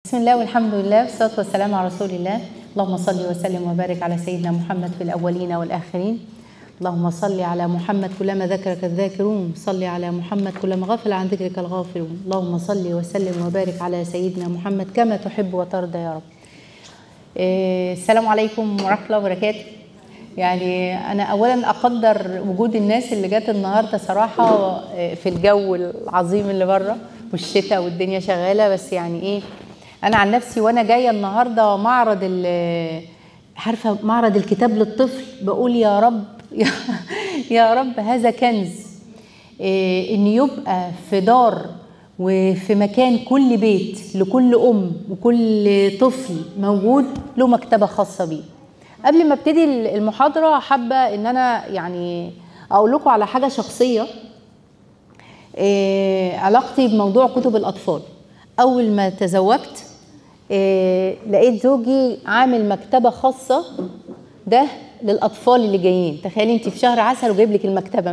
بسم الله والحمد لله والصلاة والسلام على رسول الله اللهم صل وسلم وبارك على سيدنا محمد في الأولين والآخرين اللهم صل على محمد كلما ذكرك الذاكرون صل على محمد كلما غفل عن ذكرك الغافلون اللهم صل وسلم وبارك على سيدنا محمد كما تحب وترضى يا رب إيه، السلام عليكم ورحمة الله وبركاته يعني أنا أولا أقدر وجود الناس اللي جت النهاردة صراحة إيه، في الجو العظيم اللي بره والشتاء والدنيا شغالة بس يعني إيه أنا عن نفسي وأنا جاية النهاردة معرض ال- عارفة معرض الكتاب للطفل بقول يا رب يا رب هذا كنز إيه، ان يبقى في دار وفي مكان كل بيت لكل ام وكل طفل موجود له مكتبه خاصه بيه قبل ما ابتدي المحاضره حابه ان انا يعني اقول لكم على حاجه شخصيه إيه، علاقتي بموضوع كتب الاطفال اول ما تزوجت إيه، لقيت زوجي عامل مكتبه خاصه ده للاطفال اللي جايين تخيلي انت في شهر عسل وجايب لك المكتبه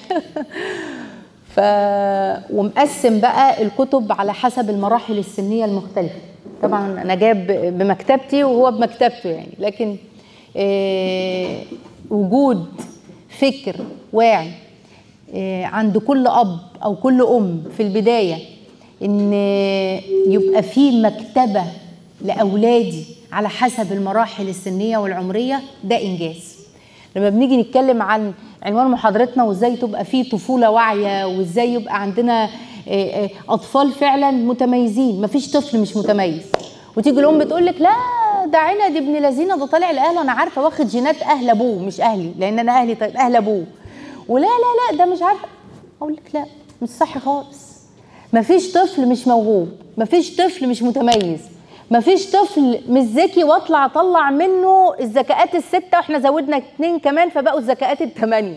ف ومقسم بقى الكتب على حسب المراحل السنيه المختلفه طبعا انا جايب بمكتبتي وهو بمكتبته يعني لكن آه، وجود فكر واعي آه، عند كل اب او كل ام في البدايه ان يبقى في مكتبه لاولادي على حسب المراحل السنيه والعمريه ده انجاز لما بنيجي نتكلم عن عنوان محاضرتنا وازاي تبقى في طفوله واعيه وازاي يبقى عندنا آه، آه، اطفال فعلا متميزين مفيش طفل مش متميز وتيجي الام تقول لك لا ده عند ابن لذينه ده طالع الاهل انا عارفه واخد جينات اهل ابوه مش اهلي لان انا اهلي طيب اهل ابوه ولا لا لا ده مش عارفه اقول لك لا مش صح خالص مفيش طفل مش موهوب مفيش طفل مش متميز مفيش طفل مش ذكي واطلع اطلع منه الذكاءات السته واحنا زودنا اتنين كمان فبقوا الذكاءات الثمانيه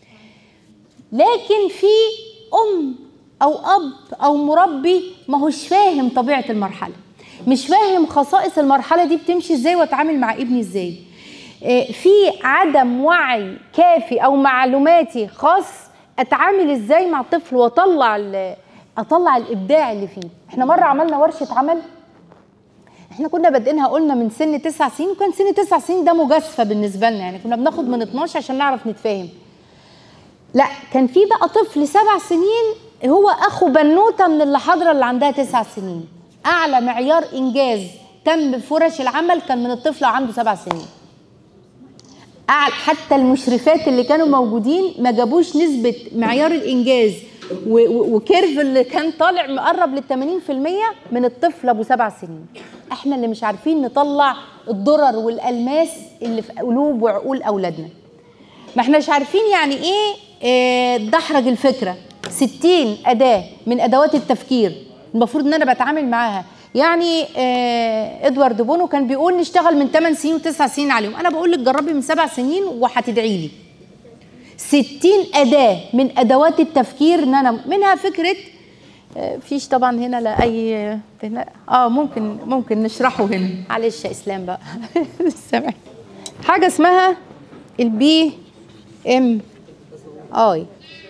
لكن في ام او اب او مربي ما هوش فاهم طبيعه المرحله مش فاهم خصائص المرحله دي بتمشي ازاي واتعامل مع ابني ازاي آه، في عدم وعي كافي او معلوماتي خاص اتعامل ازاي مع الطفل واطلع ال- اطلع الابداع اللي فيه احنا مره عملنا ورشه عمل احنا كنا بادئينها قلنا من سن تسع سنين وكان سن تسع سنين ده مجازفه بالنسبه لنا يعني كنا بناخد من 12 عشان نعرف نتفاهم لا كان في بقى طفل سبع سنين هو اخو بنوته من اللي حاضره اللي عندها تسع سنين اعلى معيار انجاز تم في ورش العمل كان من الطفل عنده سبع سنين أعلى حتى المشرفات اللي كانوا موجودين ما جابوش نسبة معيار الإنجاز و- و- وكيرف اللي كان طالع مقرب لل 80% من الطفل أبو سبع سنين احنا اللي مش عارفين نطلع الضرر والألماس اللي في قلوب وعقول أولادنا ما احناش عارفين يعني ايه آه، دحرج الفكره 60 اداه من ادوات التفكير المفروض ان انا بتعامل معاها يعني آه، ادوارد بونو كان بيقول نشتغل من 8 سنين و9 سنين عليهم انا بقول لك جربي من 7 سنين وهتدعي لي 60 اداه من ادوات التفكير ان انا منها فكره آه، فيش طبعا هنا لا اي هنا اه ممكن ممكن نشرحه هنا معلش يا اسلام بقى سامح حاجه اسمها البي ام اي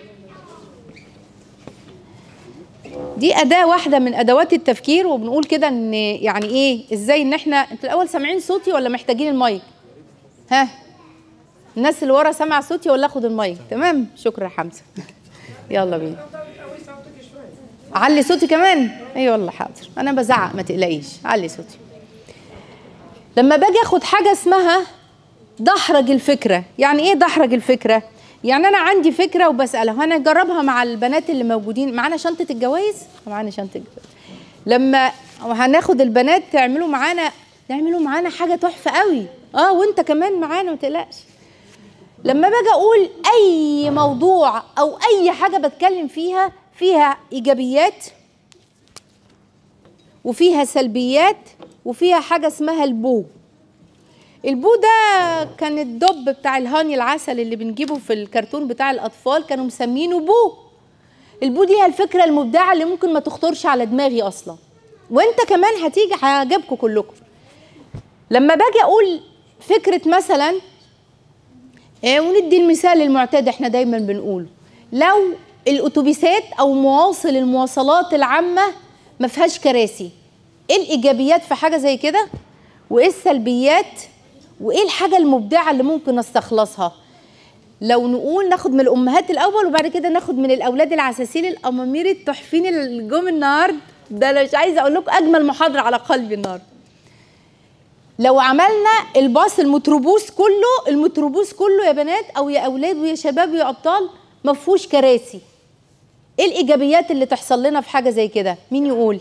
دي اداه واحده من ادوات التفكير وبنقول كده ان يعني ايه ازاي ان احنا انتوا الاول سامعين صوتي ولا محتاجين المايك ها الناس اللي ورا سامعه صوتي ولا اخد المايك تمام شكرا يا حمزه يلا بينا علي صوتي كمان اي أيوة والله حاضر انا بزعق ما تقلقيش علي صوتي لما باجي اخد حاجه اسمها دحرج الفكره يعني ايه دحرج الفكره يعني انا عندي فكره وبسالها انا اجربها مع البنات اللي موجودين معانا شنطه الجوائز معانا شنطه الجوائز لما هناخد البنات تعملوا معانا تعملوا معانا حاجه تحفه قوي اه وانت كمان معانا ما تقلقش لما باجي اقول اي موضوع او اي حاجه بتكلم فيها فيها ايجابيات وفيها سلبيات وفيها حاجه اسمها البو البو ده كان الدب بتاع الهاني العسل اللي بنجيبه في الكرتون بتاع الاطفال كانوا مسمينه بو البو دي هي الفكره المبدعه اللي ممكن ما تخطرش على دماغي اصلا وانت كمان هتيجي هيعجبكم كلكم لما باجي اقول فكره مثلا آه، وندي المثال المعتاد احنا دايما بنقوله لو الاتوبيسات او مواصل المواصلات العامه ما فيهاش كراسي ايه الايجابيات في حاجه زي كده وايه السلبيات وايه الحاجه المبدعه اللي ممكن استخلصها لو نقول ناخد من الامهات الاول وبعد كده ناخد من الاولاد العساسين الامامير التحفين اللي جم النهارده ده انا مش عايزه اقول لكم اجمل محاضره على قلبي النهارده لو عملنا الباص المتروبوس كله المتروبوس كله يا بنات او يا اولاد ويا شباب ويا ابطال ما فيهوش كراسي ايه الايجابيات اللي تحصل لنا في حاجه زي كده مين يقول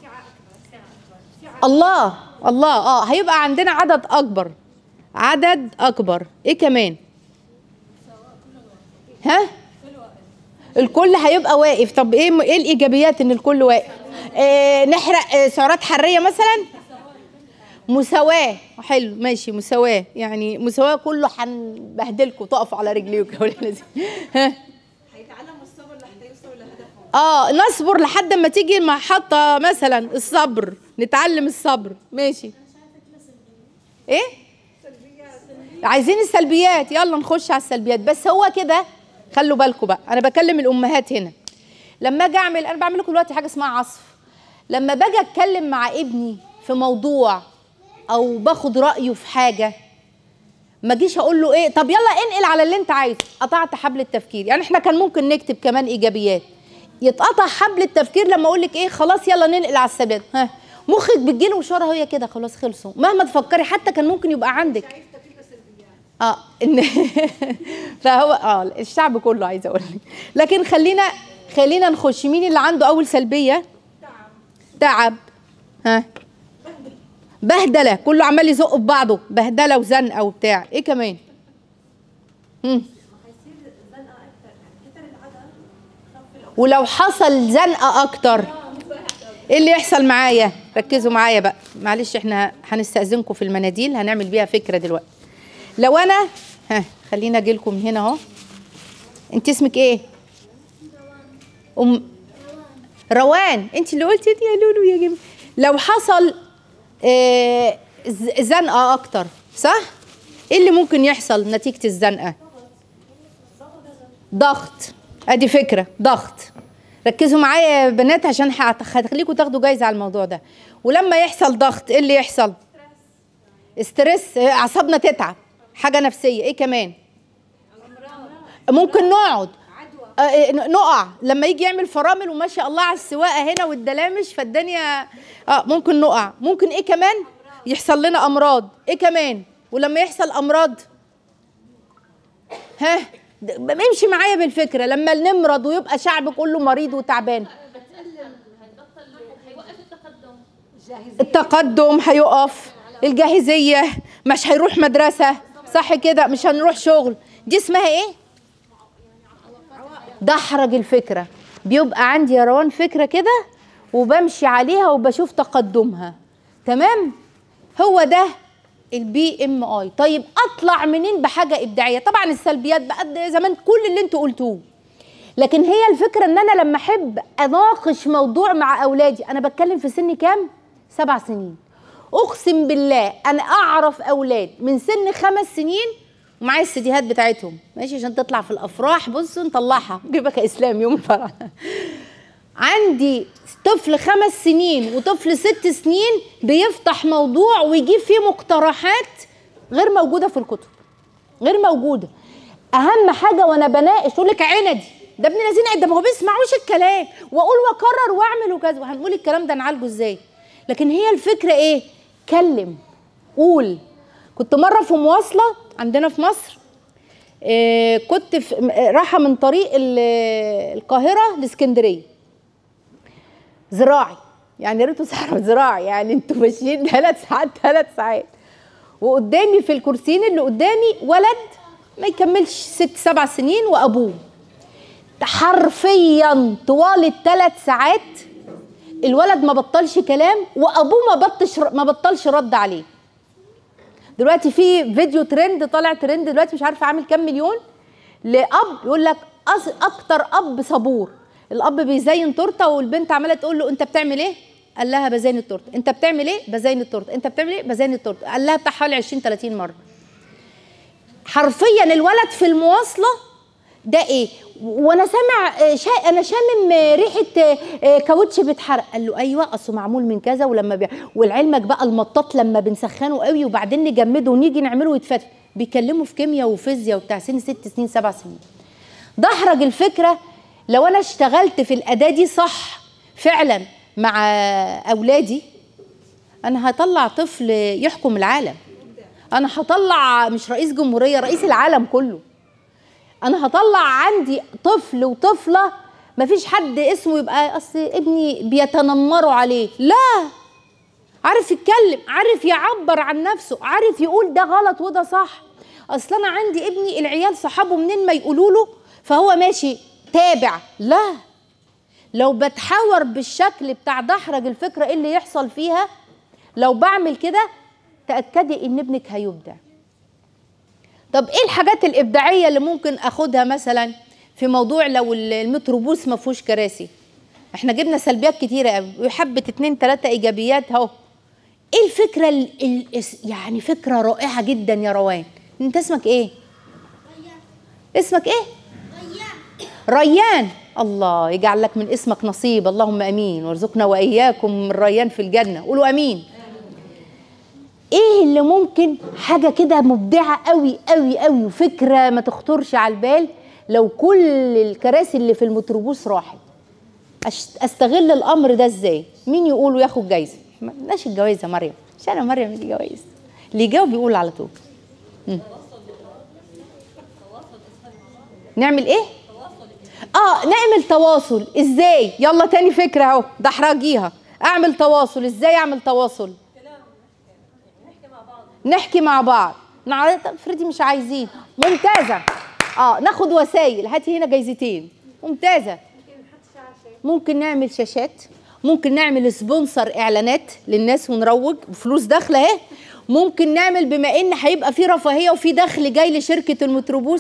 الله الله اه هيبقى عندنا عدد اكبر عدد اكبر ايه كمان ها الكل هيبقى واقف طب ايه ايه الايجابيات ان الكل واقف آه نحرق آه سعرات حراريه مثلا مساواه حلو ماشي مساواه يعني مساواه كله هنبهدلكم تقفوا على رجليكم يا ولاد ها هيتعلم الصبر لحتى يوصل لهدفه اه نصبر لحد ما تيجي المحطة مثلا الصبر نتعلم الصبر ماشي ايه عايزين السلبيات يلا نخش على السلبيات بس هو كده خلوا بالكم بقى انا بكلم الامهات هنا لما اجي اعمل انا بعمل لكم دلوقتي حاجه اسمها عصف لما باجي اتكلم مع ابني في موضوع او باخد رايه في حاجه ما اجيش اقول له ايه طب يلا انقل على اللي انت عايزه قطعت حبل التفكير يعني احنا كان ممكن نكتب كمان ايجابيات يتقطع حبل التفكير لما اقول لك ايه خلاص يلا ننقل على السلبيات ها مخك بتجيله اشاره هي كده خلاص خلصوا مهما تفكري حتى كان ممكن يبقى عندك اه ان فهو اه الشعب كله عايزه اقول لك لكن خلينا خلينا نخش مين اللي عنده اول سلبيه تعب ها بهدله كله عمال يزق في بعضه بهدله وزنقه وبتاع ايه كمان مم. ولو حصل زنقه اكتر ايه اللي يحصل معايا ركزوا معايا بقى معلش احنا هنستاذنكم في المناديل هنعمل بيها فكره دلوقتي لو انا ها خلينا اجي لكم هنا اهو انت اسمك ايه ام روان انت اللي قلتي دي يا لولو يا جميل لو حصل آه، ز- زنقه اكتر صح ايه اللي ممكن يحصل نتيجه الزنقه ضغط ادي فكره ضغط ركزوا معايا يا بنات عشان هت- هتخليكم تاخدوا جايزه على الموضوع ده ولما يحصل ضغط ايه اللي يحصل ستريس آه، اعصابنا تتعب حاجه نفسيه ايه كمان ممكن نقعد آه، آه، نقع لما يجي يعمل فرامل وما شاء الله على السواقه هنا والدلامش فالدنيا اه ممكن نقع ممكن ايه كمان يحصل لنا امراض ايه كمان ولما يحصل امراض ها د- امشي معايا بالفكره لما نمرض ويبقى شعب كله مريض وتعبان التقدم هيقف الجاهزيه مش هيروح مدرسه صح كده مش هنروح شغل دي اسمها ايه دحرج الفكره بيبقى عندي يا روان فكره كده وبمشي عليها وبشوف تقدمها تمام هو ده البي ام اي طيب اطلع منين بحاجه ابداعيه طبعا السلبيات بقى ده زمان كل اللي انتوا قلتوه لكن هي الفكره ان انا لما احب اناقش موضوع مع اولادي انا بتكلم في سن كام سبع سنين اقسم بالله انا اعرف اولاد من سن خمس سنين ومعايا السيديهات بتاعتهم ماشي عشان تطلع في الافراح بصوا نطلعها نجيبها كاسلام يوم الفرح عندي طفل خمس سنين وطفل ست سنين بيفتح موضوع ويجيب فيه مقترحات غير موجوده في الكتب غير موجوده اهم حاجه وانا بناقش اقول لك عندي ده ابن الذين ده ما هو بيسمعوش الكلام واقول واكرر واعمل وكذا وهنقول الكلام ده نعالجه ازاي لكن هي الفكره ايه كلم قول كنت مره في مواصله عندنا في مصر آه، كنت في م- رايحه من طريق ال- القاهره لاسكندريه زراعي يعني يا ريته صحراء زراعي يعني انتوا ماشيين ثلاث ساعات ثلاث ساعات وقدامي في الكرسيين اللي قدامي ولد ما يكملش ست سبع سنين وابوه حرفيا طوال الثلاث ساعات الولد ما بطلش كلام وابوه ما بطش ما بطلش رد عليه دلوقتي في فيديو ترند طالع ترند دلوقتي مش عارفه عامل كام مليون لاب يقول لك أص- اكتر اب صبور الاب بيزين تورته والبنت عماله تقول له انت بتعمل ايه قال لها بزين التورته انت بتعمل ايه بزين التورته انت بتعمل ايه بزين التورته قال لها بتاع حوالي 20 30 مره حرفيا الولد في المواصله ده ايه وانا سامع آه، شا... انا شامم آه، ريحه آه، آه، كاوتش بيتحرق قال له ايوه اصله معمول من كذا ولما بي... ولعلمك بقى المطاط لما بنسخنه قوي وبعدين نجمده ونيجي نعمله يتفتح بيكلموا في كيمياء وفيزياء وبتاع سن ست سنين سبع سنين دحرج الفكره لو انا اشتغلت في الاداه دي صح فعلا مع اولادي انا هطلع طفل يحكم العالم انا هطلع مش رئيس جمهوريه رئيس العالم كله انا هطلع عندي طفل وطفله مفيش حد اسمه يبقى اصل ابني بيتنمروا عليه لا عارف يتكلم عارف يعبر عن نفسه عارف يقول ده غلط وده صح اصل انا عندي ابني العيال صحابه منين ما يقولوا له فهو ماشي تابع لا لو بتحاور بالشكل بتاع دحرج الفكره ايه اللي يحصل فيها لو بعمل كده تاكدي ان ابنك هيبدع طب ايه الحاجات الابداعيه اللي ممكن اخدها مثلا في موضوع لو المتروبوس ما فيهوش كراسي احنا جبنا سلبيات كتيره قوي وحبه اتنين تلاته ايجابيات اهو ايه الفكره ال ال يعني فكره رائعه جدا يا روان انت اسمك ايه اسمك ايه ريان الله يجعل لك من اسمك نصيب اللهم امين وارزقنا واياكم من ريان في الجنه قولوا امين ايه اللي ممكن حاجه كده مبدعه قوي قوي قوي وفكره ما تخطرش على البال لو كل الكراسي اللي في المتروبوس راحت أش- استغل الامر ده ازاي مين يقول وياخد جايزه ما لناش الجوائز يا مريم مش انا مريم اللي جوائز اللي يجاوب يقول على طول مم. نعمل ايه اه نعمل تواصل ازاي يلا تاني فكره اهو ده احرجيها اعمل تواصل ازاي اعمل تواصل نحكي مع بعض نعرض طب افرضي مش عايزين ممتازه اه ناخد وسائل هاتي هنا جايزتين ممتازه ممكن نعمل شاشات ممكن نعمل سبونسر اعلانات للناس ونروج وفلوس داخله اهي ممكن نعمل بما ان هيبقى في رفاهيه وفي دخل جاي لشركه المتروبوس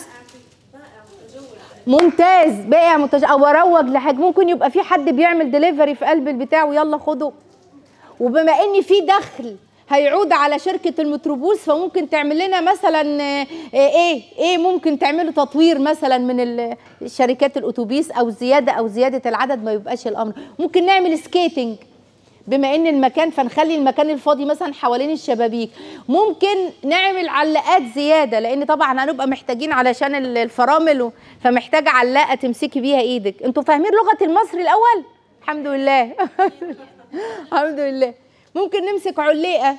ممتاز بائع منتج او اروج لحاجه ممكن يبقى في حد بيعمل ديليفري في قلب البتاع ويلا خده وبما ان في دخل هيعود على شركة المتروبوس فممكن تعمل لنا مثلا آه، ايه ايه ممكن تعملوا تطوير مثلا من ال- شركات الاتوبيس او زيادة او زيادة العدد ما يبقاش الامر ممكن نعمل سكيتنج بما ان المكان فنخلي المكان الفاضي مثلا حوالين الشبابيك ممكن نعمل علاقات زياده لان طبعا هنبقى محتاجين علشان ال- الفرامل و- فمحتاجه علاقه تمسكي بيها ايدك انتوا فاهمين لغه المصري الاول الحمد لله الحمد لله ممكن نمسك علقه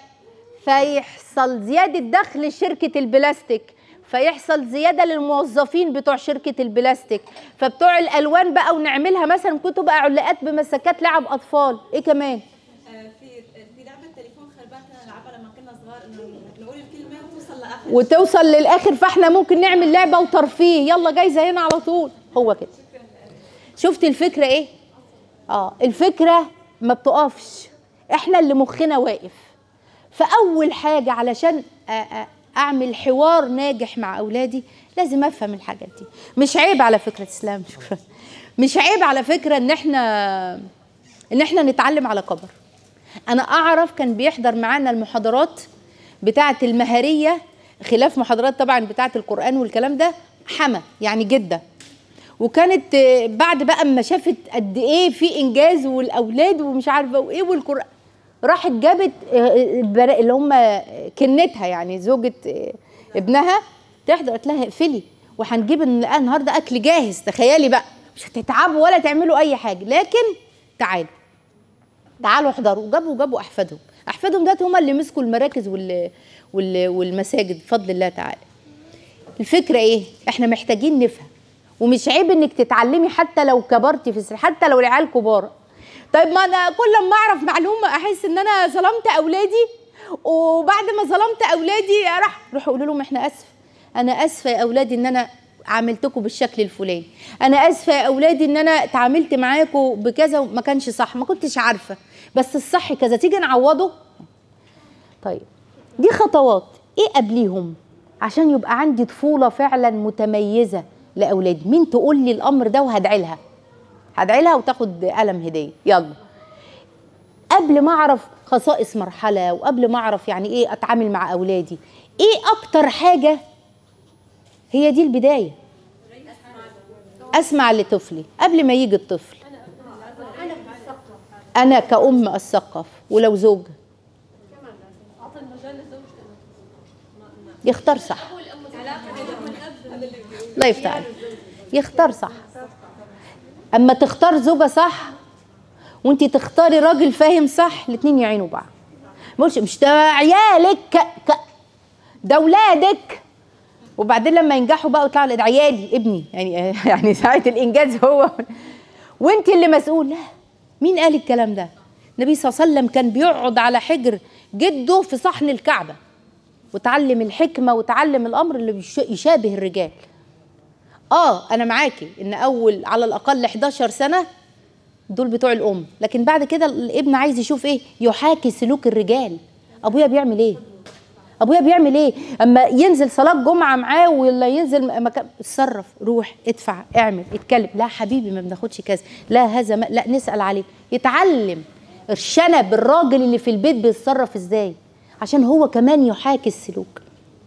فيحصل زياده دخل لشركه البلاستيك فيحصل زياده للموظفين بتوع شركه البلاستيك فبتوع الالوان بقى ونعملها مثلا ممكن تبقى علقات بمسكات لعب اطفال ايه كمان آه، في في لعبه تليفون خربان كنا نلعبها لما كنا صغار انه نقول الكلمه وتوصل لاخر وتوصل للاخر فاحنا ممكن نعمل لعبه وترفيه يلا جايزه هنا على طول هو كده شفت الفكره ايه اه الفكره ما بتقفش احنا اللي مخنا واقف فاول حاجه علشان أ- أ- اعمل حوار ناجح مع اولادي لازم افهم الحاجات دي مش عيب على فكره اسلام شكرا مش عيب على فكره ان احنا ان احنا نتعلم على كبر انا اعرف كان بيحضر معانا المحاضرات بتاعه المهاريه خلاف محاضرات طبعا بتاعه القران والكلام ده حما يعني جده وكانت آه، بعد بقى اما شافت قد ايه في انجاز والاولاد ومش عارفه وايه والقران راحت جابت آه، البنا- اللي هم كنتها يعني زوجة آه، ابنها تحضر قالت لها اقفلي وهنجيب الن- النهارده اكل جاهز تخيلي بقى مش هتتعبوا ولا تعملوا اي حاجه لكن تعالوا تعالوا احضروا جابوا جابوا احفادهم احفادهم دول هم اللي مسكوا المراكز وال وال والمساجد بفضل الله تعالى الفكره ايه احنا محتاجين نفهم ومش عيب انك تتعلمي حتى لو كبرتي في السن حتى لو العيال كبار طيب ما انا كل ما اعرف معلومه احس ان انا ظلمت اولادي وبعد ما ظلمت اولادي راح روحوا قولوا لهم احنا اسف انا اسفه يا اولادي ان انا عاملتكم بالشكل الفلاني انا اسفه يا اولادي ان انا اتعاملت معاكم بكذا وما كانش صح ما كنتش عارفه بس الصح كذا تيجي نعوضه طيب دي خطوات ايه قبليهم عشان يبقى عندي طفوله فعلا متميزه لاولادي مين تقول لي الامر ده وهدعي لها هدعي لها وتاخد قلم هديه يلا قبل ما اعرف خصائص مرحله وقبل ما اعرف يعني ايه اتعامل مع اولادي ايه اكتر حاجه هي دي البدايه اسمع لطفلي قبل ما يجي الطفل انا كأم اثقف ولو زوج يختار صح الله يفتح عليك يختار صح اما تختار زوجة صح وانت تختاري راجل فاهم صح الاتنين يعينوا بعض مش مش ده عيالك ك... ك... ده اولادك وبعدين لما ينجحوا بقى ويطلعوا ده عيالي ابني يعني يعني ساعه الانجاز هو وانت اللي مسؤول لا مين قال الكلام ده النبي صلى الله عليه وسلم كان بيقعد على حجر جده في صحن الكعبه وتعلم الحكمه وتعلم الامر اللي بيش- يشابه الرجال اه انا معاكي ان اول على الاقل 11 سنه دول بتوع الام لكن بعد كده الابن عايز يشوف ايه يحاكي سلوك الرجال ابويا بيعمل ايه ابويا بيعمل ايه اما ينزل صلاه جمعه معاه ولا ينزل مكان اتصرف روح ادفع اعمل اتكلم لا حبيبي ما بناخدش كذا لا هذا ما لا نسال عليه يتعلم الشنب الراجل اللي في البيت بيتصرف ازاي عشان هو كمان يحاكي السلوك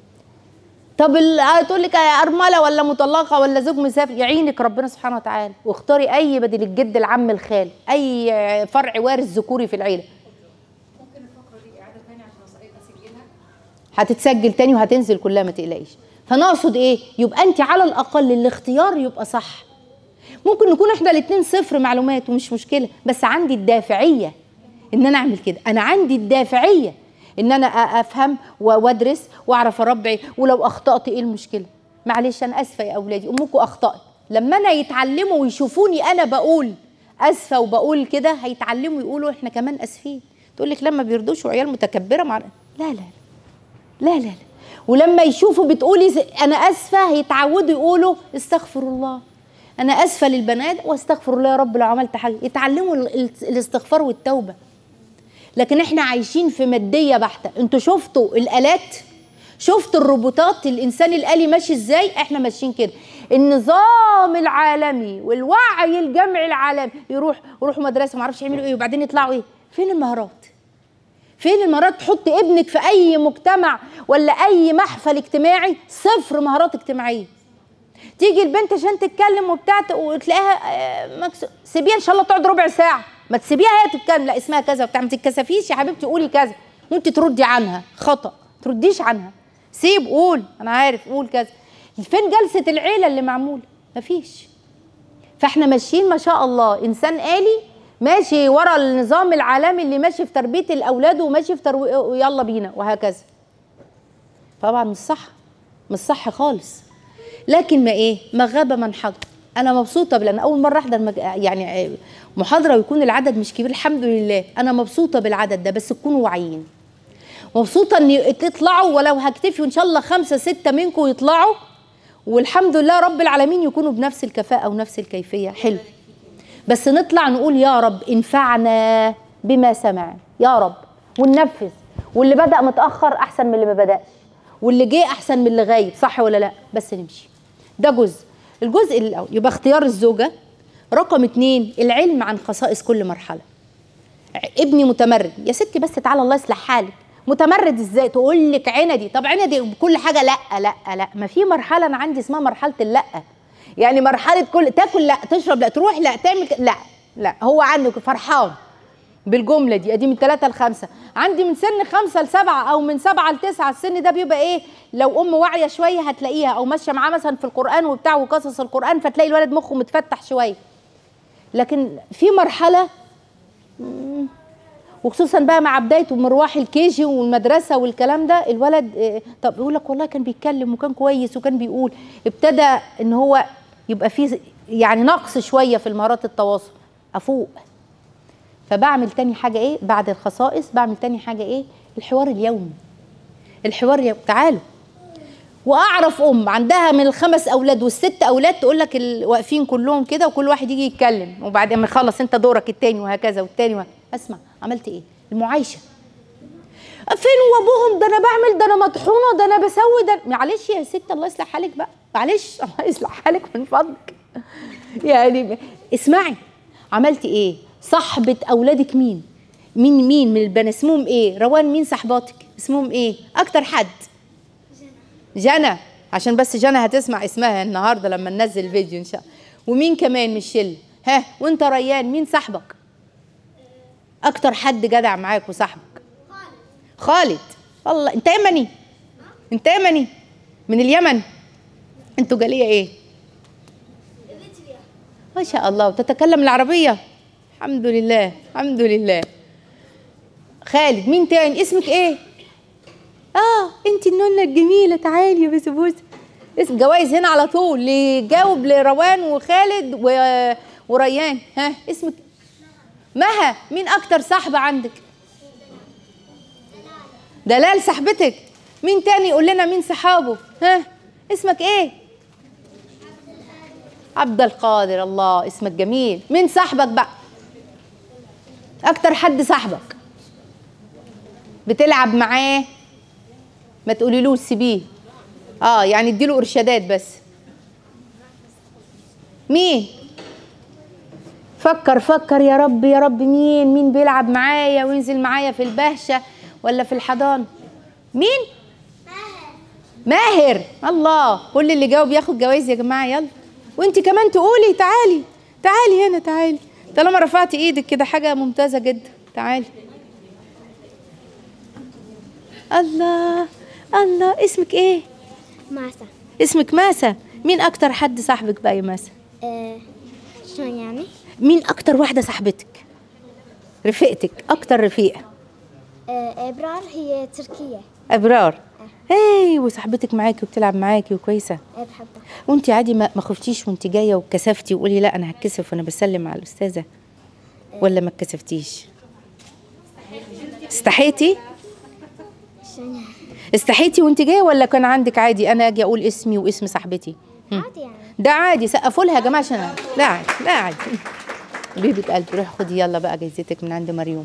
طب ال- تقول لك ارمله ولا مطلقه ولا زوج مسافر يعينك ربنا سبحانه وتعالى واختاري اي بديل الجد العم الخال اي فرع وارث ذكوري في العيله ممكن الفقره دي اعاده تاني عشان أس- اسجلها هتتسجل تاني وهتنزل كلها ما تقلقيش فانا اقصد ايه يبقى انت على الاقل الاختيار يبقى صح ممكن نكون احنا الاتنين صفر معلومات ومش مشكله بس عندي الدافعيه ان انا اعمل كده انا عندي الدافعيه ان انا أ- افهم و- وادرس واعرف اربع ولو اخطات ايه المشكله معلش انا اسفه يا اولادي امكم اخطات لما انا يتعلموا ويشوفوني انا بقول اسفه وبقول كده هيتعلموا يقولوا احنا كمان اسفين تقول لك لما بيرضوش وعيال متكبره مع لا لا لا لا لا لا ولما يشوفوا بتقولي ز- انا اسفه هيتعودوا يقولوا استغفر الله انا اسفه للبنات واستغفر الله يا رب لو عملت حاجه يتعلموا ال- ال- الاستغفار والتوبه لكن احنا عايشين في ماديه بحته انتوا شفتوا الالات شفتوا الروبوتات الانسان الالي ماشي ازاي احنا ماشيين كده النظام العالمي والوعي الجمعي العالمي يروح يروحوا مدرسه ما اعرفش يعملوا ايه وبعدين يطلعوا ايه فين المهارات فين المهارات تحط ابنك في اي مجتمع ولا اي محفل اجتماعي صفر مهارات اجتماعيه تيجي البنت عشان تتكلم وبتاع ت- وتلاقيها آه، مكسو... سيبيها ان شاء الله تقعد ربع ساعه ما تسيبيها هي تتكلم لا اسمها كذا وبتاع ما تتكسفيش يا حبيبتي قولي كذا وانت تردي عنها خطا ترديش عنها سيب قول انا عارف قول كذا فين جلسه العيله اللي معموله مفيش فاحنا ماشيين ما شاء الله انسان آلي ماشي ورا النظام العالمي اللي ماشي في تربيه الاولاد وماشي في تروي ويلا بينا وهكذا طبعا مش صح مش صح خالص لكن ما ايه ما غاب من حضر انا مبسوطه لان اول مره احضر مج... يعني محاضره ويكون العدد مش كبير الحمد لله انا مبسوطه بالعدد ده بس تكونوا واعيين مبسوطه ان تطلعوا ولو هكتفي وان شاء الله خمسه سته منكم يطلعوا والحمد لله رب العالمين يكونوا بنفس الكفاءه ونفس الكيفيه حلو بس نطلع نقول يا رب انفعنا بما سمع يا رب وننفذ واللي بدأ متأخر أحسن من اللي ما بدأش واللي جه أحسن من اللي غايب صح ولا لا بس نمشي ده جزء الجزء الأول يبقى اختيار الزوجة رقم اتنين العلم عن خصائص كل مرحلة ابني متمرد يا ستي بس تعالى الله يصلح حالك متمرد ازاي تقول لك عندي طب عندي بكل حاجه لا لا لا ما في مرحله انا عندي اسمها مرحله اللا يعني مرحله كل تاكل لا تشرب لا تروح لا تعمل ك- لا لا هو عنده فرحان بالجمله دي ادي من ثلاثة لخمسة عندي من سن خمسة لسبعة او من سبعة لتسعة السن ده بيبقى ايه لو ام واعيه شويه هتلاقيها او ماشيه معاه مثلا في القران وبتاع وقصص القران فتلاقي الولد مخه متفتح شويه لكن في مرحله وخصوصا بقى مع بدايه مروح الكيجي والمدرسه والكلام ده الولد آه، طب يقول لك والله كان بيتكلم وكان كويس وكان بيقول ابتدى ان هو يبقى فيه يعني نقص شويه في المهارات التواصل افوق فبعمل تاني حاجه ايه بعد الخصائص بعمل تاني حاجه ايه الحوار اليومي الحوار اليومي تعالوا واعرف ام عندها من الخمس اولاد والست اولاد تقول لك ال- واقفين كلهم كده وكل واحد يجي يتكلم وبعدين ما يخلص انت دورك التاني وهكذا والتاني وه... اسمع عملت ايه المعايشه فين وابوهم ده انا بعمل ده انا مطحونه ده انا بسوي ده معلش يا ست الله يصلح حالك بقى معلش الله يصلح حالك من فضلك يعني اسمعي عملتي ايه صاحبه اولادك مين مين مين من البنات اسمهم ايه روان مين صاحباتك اسمهم ايه اكتر حد جنى عشان بس جنى هتسمع اسمها النهارده لما ننزل فيديو ان شاء الله ومين كمان من الشله ها وانت ريان مين صاحبك اكتر حد جدع معاك وصاحبك خالد والله انت يمني انت يمني من اليمن انتوا جاليه ايه ما شاء الله وتتكلم العربيه الحمد لله الحمد لله خالد مين تاني اسمك ايه اه انت النونه الجميله تعالي يا بسبوسه اسم جوائز هنا على طول اللي يجاوب لروان وخالد و... وريان ها اسمك مها مين اكتر صاحبه عندك دلال صاحبتك مين تاني يقول لنا مين صحابه ها اسمك ايه عبد القادر الله اسمك جميل مين صاحبك بقى اكتر حد صاحبك بتلعب معاه ما تقوليلوش سيبيه اه يعني اديله ارشادات بس مين فكر فكر يا رب يا رب مين مين بيلعب معايا وينزل معايا في البهشة ولا في الحضانة مين ماهر الله كل اللي جاوب ياخد جوائز يا جماعة يلا وانت كمان تقولي تعالي تعالي هنا تعالي طالما رفعتي ايدك كده حاجة ممتازة جدا تعالي الله الله اسمك ايه ماسة اسمك ماسة مين اكتر حد صاحبك بقى يا ماسة آه شلون يعني؟ مين اكتر واحدة صاحبتك رفيقتك اكتر رفيقة آه إبرار هي تركية ابرار اي وصاحبتك معاكي وبتلعب معاكي وكويسه آه بحبها وانت عادي ما ما خفتيش وانت جايه واتكسفتي وقولي لا انا هتكسف وانا بسلم على الاستاذه ولا ما اتكسفتيش استحيتي شلون يعني؟ استحيتي وانت جايه ولا كان عندك عادي انا اجي اقول اسمي واسم صاحبتي عادي يعني ده عادي سقفوا لها يا جماعه عشان أنا- لا عادي لا عادي بيبة قلبي روح خدي يلا بقى جايزتك من عند مريوم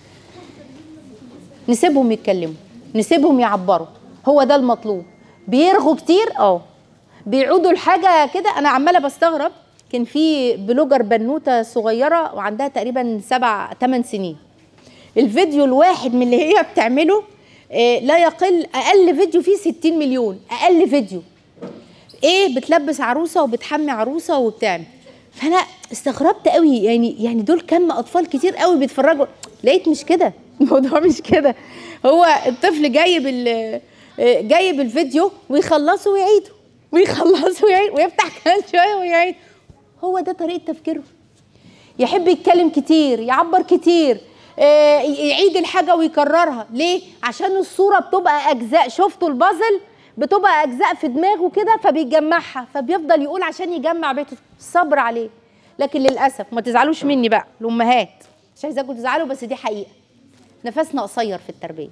نسيبهم يتكلموا نسيبهم يعبروا هو ده المطلوب بيرغوا كتير اه بيعودوا لحاجه كده انا عماله بستغرب كان في بلوجر بنوته صغيره وعندها تقريبا سبع ثمان سنين الفيديو الواحد من اللي هي بتعمله آه، لا يقل اقل فيديو فيه 60 مليون اقل فيديو ايه بتلبس عروسه وبتحمي عروسه وبتعمل فانا استغربت قوي يعني يعني دول كم اطفال كتير قوي بيتفرجوا لقيت مش كده الموضوع مش كده هو الطفل جايب ال- آه، جايب الفيديو ويخلصه ويعيده ويخلصه ويعيد ويفتح كمان شويه ويعيد هو ده طريقه تفكيره يحب يتكلم كتير يعبر كتير آه، يعيد الحاجة ويكررها ليه؟ عشان الصورة بتبقى أجزاء شفتوا البازل بتبقى أجزاء في دماغه كده فبيجمعها فبيفضل يقول عشان يجمع بيته الصبر عليه لكن للأسف ما تزعلوش مني بقى الأمهات مش عايزاكم تزعلوا بس دي حقيقة نفسنا قصير في التربية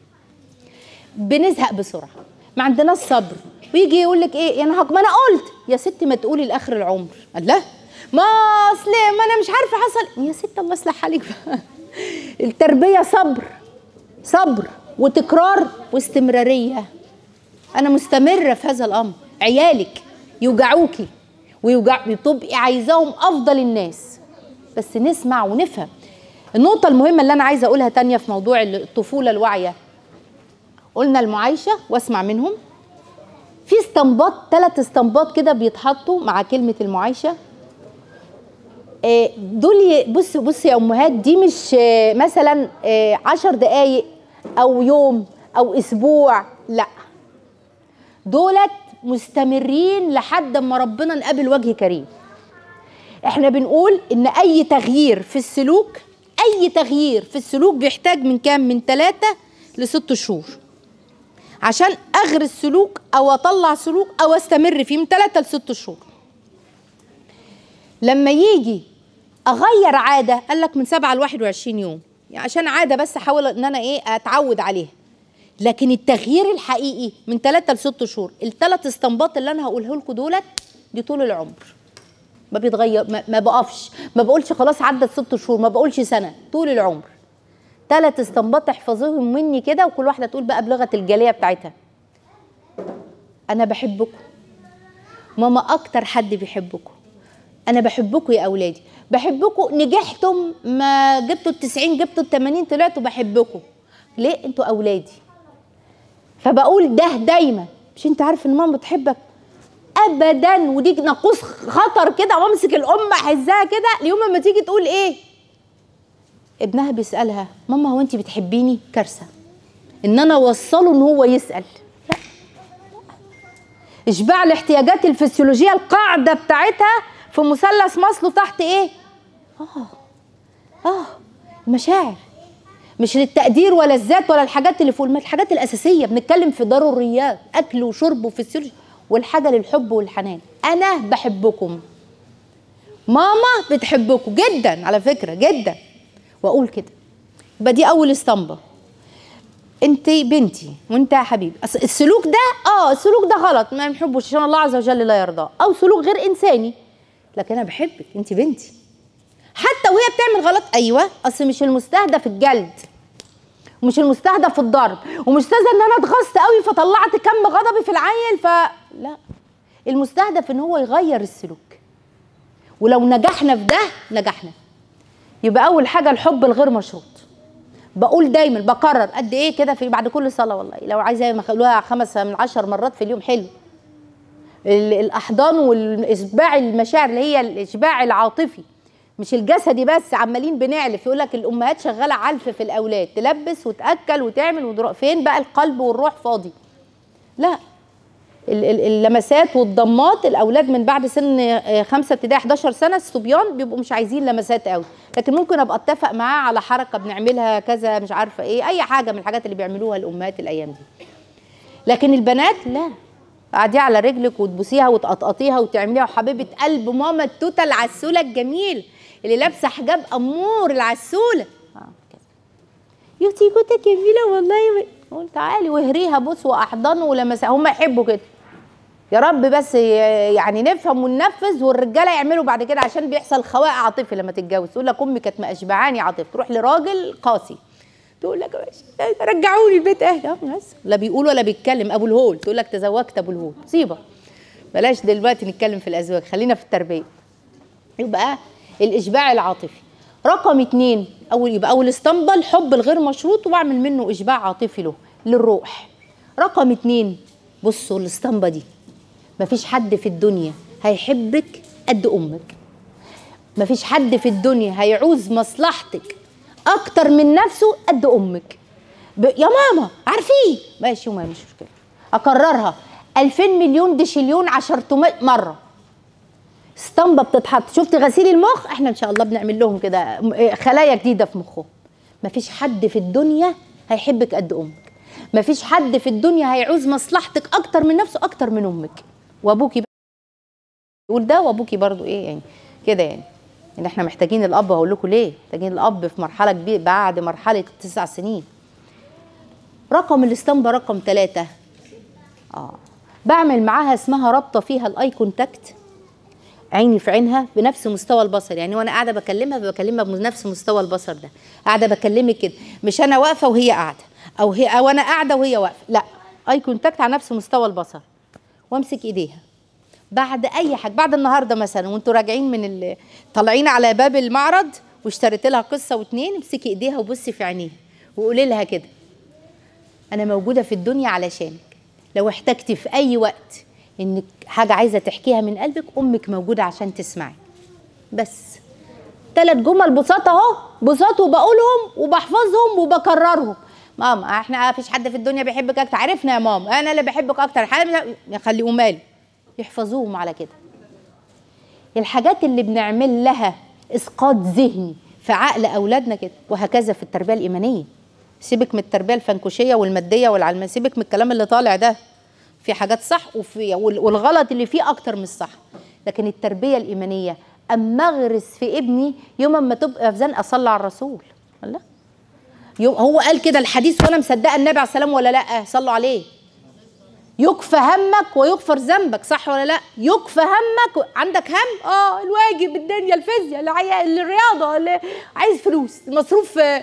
بنزهق بسرعة ما عندناش صبر ويجي يقول لك ايه انا هك- ما انا قلت يا ستي ما تقولي لاخر العمر الله ما اصل ما انا مش عارفه حصل يا ست الله يصلح حالك بقى التربيه صبر صبر وتكرار واستمراريه انا مستمره في هذا الامر عيالك يوجعوكي ويوجع بتبقي عايزاهم افضل الناس بس نسمع ونفهم النقطة المهمة اللي أنا عايزة أقولها تانية في موضوع الطفولة الواعية قلنا المعايشة واسمع منهم في استنباط ثلاث استنباط كده بيتحطوا مع كلمة المعايشة آه، دول ي- بص بص يا امهات دي مش آه، مثلا آه، عشر دقايق او يوم او اسبوع لا دولت مستمرين لحد ما ربنا نقابل وجه كريم احنا بنقول ان اي تغيير في السلوك اي تغيير في السلوك بيحتاج من كام من ثلاثة لست شهور عشان اغرس سلوك او اطلع سلوك او استمر فيه من ثلاثة لست شهور لما يجي اغير عاده قال لك من 7 ل 21 يوم يعني عشان عاده بس احاول ان انا ايه اتعود عليها لكن التغيير الحقيقي من 3 ل 6 شهور الثلاث استنباط اللي انا هقوله لكم دولت دي طول العمر ما بيتغير ما, ما بقفش ما بقولش خلاص عدت ست شهور ما بقولش سنه طول العمر ثلاث استنباط احفظوهم مني كده وكل واحده تقول بقى بلغه الجاليه بتاعتها انا بحبكم ماما اكتر حد بيحبكم انا بحبكم يا اولادي بحبكم نجحتم ما جبتوا التسعين جبتوا التمانين طلعتوا بحبكم ليه انتوا اولادي فبقول ده دايما مش انت عارف ان ماما بتحبك ابدا ودي ناقوس خطر كده وامسك الام احزها كده اليوم لما تيجي تقول ايه ابنها بيسالها ماما هو انت بتحبيني كارثه ان انا اوصله ان هو يسال لا اشباع الاحتياجات الفسيولوجيه القاعده بتاعتها في مثلث ماسلو تحت ايه اه اه المشاعر مش للتقدير ولا الذات ولا الحاجات اللي فوق الم- الحاجات الاساسيه بنتكلم في ضروريات اكل وشرب وفسيولوجي والحاجه للحب والحنان انا بحبكم ماما بتحبكم جدا على فكره جدا واقول كده يبقى دي اول اسطمبه انت بنتي وانت يا حبيبي أصل السلوك ده اه السلوك ده غلط ما نحبوش عشان الله عز وجل لا يرضاه او سلوك غير انساني لكن انا بحبك انت بنتي حتى وهي بتعمل غلط ايوه اصل مش المستهدف الجلد ومش المستهدف الضرب ومش استاذه ان انا اتغصت قوي فطلعت كم غضبي في العيل ف لا المستهدف ان هو يغير السلوك ولو نجحنا في ده نجحنا يبقى اول حاجه الحب الغير مشروط بقول دايما بكرر قد ايه كده في بعد كل صلاه والله لو عايزه مخلوها خمس من عشر مرات في اليوم حلو ال- الاحضان والاشباع المشاعر اللي هي الاشباع العاطفي مش الجسدي بس عمالين بنعلف يقول لك الامهات شغاله علف في الاولاد تلبس وتاكل وتعمل ودرا فين بقى القلب والروح فاضي لا ال- ال- اللمسات والضمات الاولاد من بعد سن آه، خمسة ابتدائي 11 سنه الصبيان بيبقوا مش عايزين لمسات قوي لكن ممكن ابقى اتفق معاه على حركه بنعملها كذا مش عارفه ايه اي حاجه من الحاجات اللي بيعملوها الامهات الايام دي لكن البنات لا قعدي على رجلك وتبوسيها وتقطقطيها وتعمليها وحبيبه قلب ماما التوته العسوله الجميل اللي لابسه حجاب امور العسوله اه كده يوتي كوته جميله والله قول تعالي واهريها بص واحضان ولمسها هم يحبوا كده يا رب بس ي- يعني نفهم وننفذ والرجاله يعملوا بعد كده عشان بيحصل خواء عاطفي لما تتجوز تقول لك امي كانت مأشبعاني عاطفي تروح لراجل قاسي تقول لك يا باشا رجعوني البيت اهدى آه، بس لا بيقول ولا بيتكلم ابو الهول تقول لك تزوجت ابو الهول مصيبه بلاش دلوقتي نتكلم في الازواج خلينا في التربيه يبقى الاشباع العاطفي رقم اتنين اول يبقى اول اسطمبه الحب الغير مشروط واعمل منه اشباع عاطفي له للروح رقم اتنين بصوا الاسطمبه دي مفيش حد في الدنيا هيحبك قد امك مفيش حد في الدنيا هيعوز مصلحتك اكتر من نفسه قد امك ب... يا ماما عارفين ماشي وما مش مشكله اكررها 2000 مليون ديشليون عشرتمائة مره اسطمبه بتتحط شفت غسيل المخ احنا ان شاء الله بنعمل لهم كده م- خلايا جديده في مخهم مفيش حد في الدنيا هيحبك قد امك مفيش حد في الدنيا هيعوز مصلحتك اكتر من نفسه اكتر من امك وابوكي يقول ده وابوكي برضو ايه يعني كده يعني ان احنا محتاجين الاب هقول لكم ليه محتاجين الاب في مرحله كبيره بعد مرحله تسع سنين رقم الاسطمبه رقم ثلاثة اه بعمل معاها اسمها رابطه فيها الاي كونتاكت عيني في عينها بنفس مستوى البصر يعني وانا قاعده بكلمها بكلمها بنفس مستوى البصر ده قاعده بكلمك كده مش انا واقفه وهي قاعده او هي او انا قاعده وهي واقفه لا اي كونتاكت على نفس مستوى البصر وامسك ايديها بعد اي حاجه بعد النهارده مثلا وانتوا راجعين من ال... طالعين على باب المعرض واشتريت لها قصه واتنين امسكي ايديها وبصي في عينيها وقولي لها كده انا موجوده في الدنيا علشانك لو احتجتي في اي وقت انك حاجه عايزه تحكيها من قلبك امك موجوده عشان تسمعي بس ثلاث جمل بساط اهو بساط وبقولهم وبحفظهم وبكررهم ماما احنا مفيش حد في الدنيا بيحبك اكتر عرفنا يا ماما انا اللي بحبك اكتر حاجه خليهم مالي يحفظوهم على كده الحاجات اللي بنعمل لها اسقاط ذهني في عقل اولادنا كده وهكذا في التربيه الايمانيه سيبك من التربيه الفنكوشيه والماديه والعلمانيه سيبك من الكلام اللي طالع ده في حاجات صح وفي وال- والغلط اللي فيه اكتر من الصح لكن التربيه الايمانيه اما اغرس في ابني يوم ما تبقى في زنقه صلى على الرسول لا يوم هو قال كده الحديث وانا مصدقه النبي عليه السلام ولا لا صلوا عليه يكفى همك ويغفر ذنبك صح ولا لا يكفى همك عندك هم اه الواجب الدنيا الفيزياء العيا- الرياضه اللي عايز فلوس المصروف آه،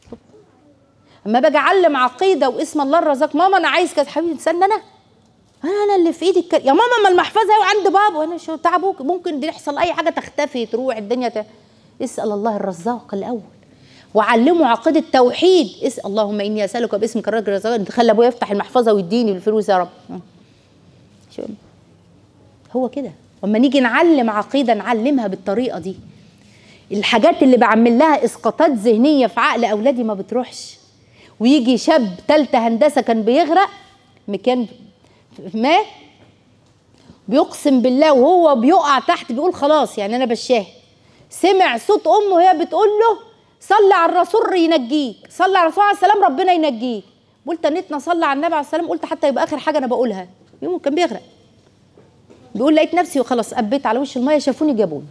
اما باجي اعلم عقيده واسم الله الرزاق ماما انا عايز كذا حبيبي استنى انا انا انا اللي في ايدي الك... يا ماما ما المحفظه اهي عند بابا وانا شو تعبوك ممكن دي يحصل اي حاجه تختفي تروح الدنيا ت... اسال الله الرزاق الاول وعلموا عقيده توحيد اسال اللهم اني اسالك باسمك الرجل الرزاق انت خلي ابويا يفتح المحفظه ويديني الفلوس يا رب شو هو كده اما نيجي نعلم عقيده نعلمها بالطريقه دي الحاجات اللي بعمل لها اسقاطات ذهنيه في عقل اولادي ما بتروحش ويجي شاب تالتة هندسه كان بيغرق مكان ما بيقسم بالله وهو بيقع تحت بيقول خلاص يعني انا بشاه سمع صوت امه وهي بتقول له صلي على الرسول ينجيك صلي على الرسول عليه السلام ربنا ينجيك قلت نتنا صلي على النبي عليه السلام قلت حتى يبقى اخر حاجه انا بقولها يوم كان بيغرق بيقول لقيت نفسي وخلاص قبيت على وش الميه شافوني جابوني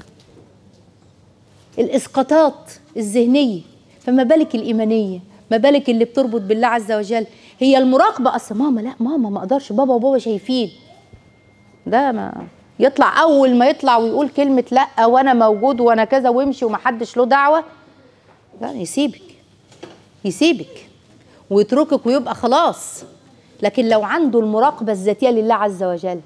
الاسقاطات الذهنيه فما بالك الايمانيه ما بالك اللي بتربط بالله عز وجل هي المراقبه اصل ماما لا ماما ما اقدرش بابا وبابا شايفين ده ما يطلع اول ما يطلع ويقول كلمه لا وانا موجود وانا كذا وامشي ومحدش له دعوه لا يسيبك يسيبك ويتركك ويبقى خلاص لكن لو عنده المراقبه الذاتيه لله عز وجل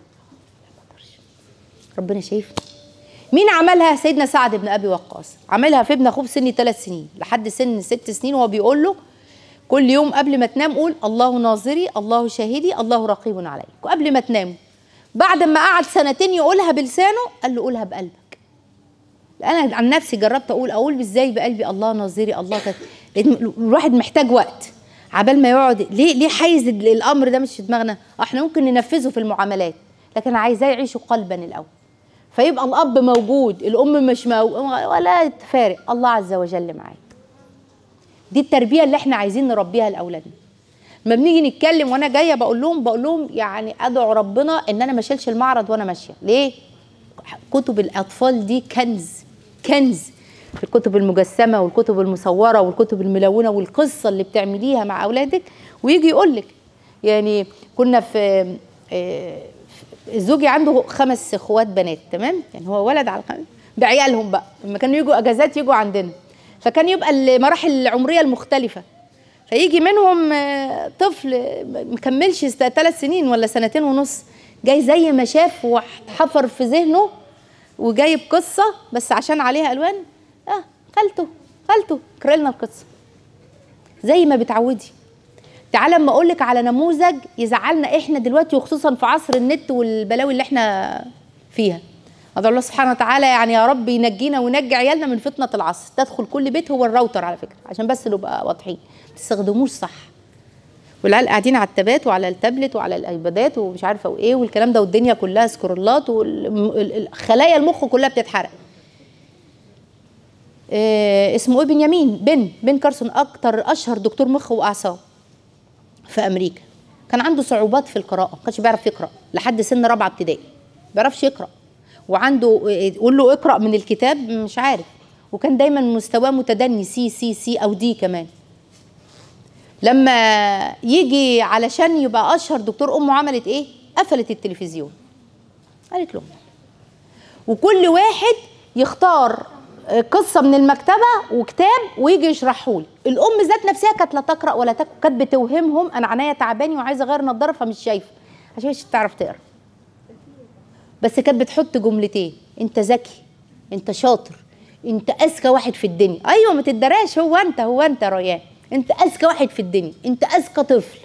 ربنا شايفني مين عملها سيدنا سعد بن ابي وقاص عملها في ابن اخوه بسن ثلاث سنين لحد سن ست سنين وهو بيقول له كل يوم قبل ما تنام قول الله ناظري الله شاهدي الله رقيب عليك وقبل ما تنام بعد ما قعد سنتين يقولها بلسانه قال له قولها بقلبك انا عن نفسي جربت اقول اقول ازاي بقلبي الله ناظري الله كذا الواحد محتاج وقت عبال ما يقعد ليه ليه حيز الامر ده مش في دماغنا احنا ممكن ننفذه في المعاملات لكن انا عايزاه يعيشه قلبا الاول فيبقى الاب موجود الام مش مو... ولا تفارق الله عز وجل معاك دي التربيه اللي احنا عايزين نربيها لاولادنا لما بنيجي نتكلم وانا جايه بقول لهم بقول لهم يعني ادعو ربنا ان انا ما اشيلش المعرض وانا ماشيه ليه كتب الاطفال دي كنز كنز في الكتب المجسمه والكتب المصوره والكتب الملونه والقصه اللي بتعمليها مع اولادك ويجي يقول لك يعني كنا في زوجي عنده خمس اخوات بنات تمام يعني هو ولد على الخمس بعيالهم بقى لما كانوا يجوا اجازات يجوا عندنا فكان يبقى المراحل العمريه المختلفه فيجي منهم طفل مكملش ثلاث سنين ولا سنتين ونص جاي زي ما شاف وحفر في ذهنه وجايب قصه بس عشان عليها الوان اه خالته خالته اقرا لنا القصه زي ما بتعودي تعالى اما اقول لك على نموذج يزعلنا احنا دلوقتي وخصوصا في عصر النت والبلاوي اللي احنا فيها ادعو الله سبحانه وتعالى يعني يا رب ينجينا وينجي عيالنا من فتنه العصر تدخل كل بيت هو الراوتر على فكره عشان بس نبقى واضحين ما تستخدموش صح والعيال قاعدين على التابات وعلى التابلت وعلى الايبادات ومش عارفه وايه والكلام ده والدنيا كلها سكرولات وخلايا المخ كلها بتتحرق إيه اسمه ايه بنيامين بن بن كارسون اكتر اشهر دكتور مخ واعصاب في امريكا كان عنده صعوبات في القراءه ما كانش بيعرف يقرا لحد سن رابعه ابتدائي ما بيعرفش يقرا وعنده يقول له اقرا من الكتاب مش عارف وكان دايما مستواه متدني سي سي سي او دي كمان لما يجي علشان يبقى اشهر دكتور امه عملت ايه قفلت التلفزيون قالت له وكل واحد يختار قصه من المكتبه وكتاب ويجي يشرحه لي الام ذات نفسها كانت لا تقرا ولا تكتب كانت بتوهمهم انا عينيا تعباني وعايزه اغير نظاره فمش شايفه عشان مش تعرف تقرا بس كانت بتحط جملتين انت ذكي انت شاطر انت اذكى واحد في الدنيا ايوه ما تدراش هو انت هو انت ريان انت اذكى واحد في الدنيا انت اذكى طفل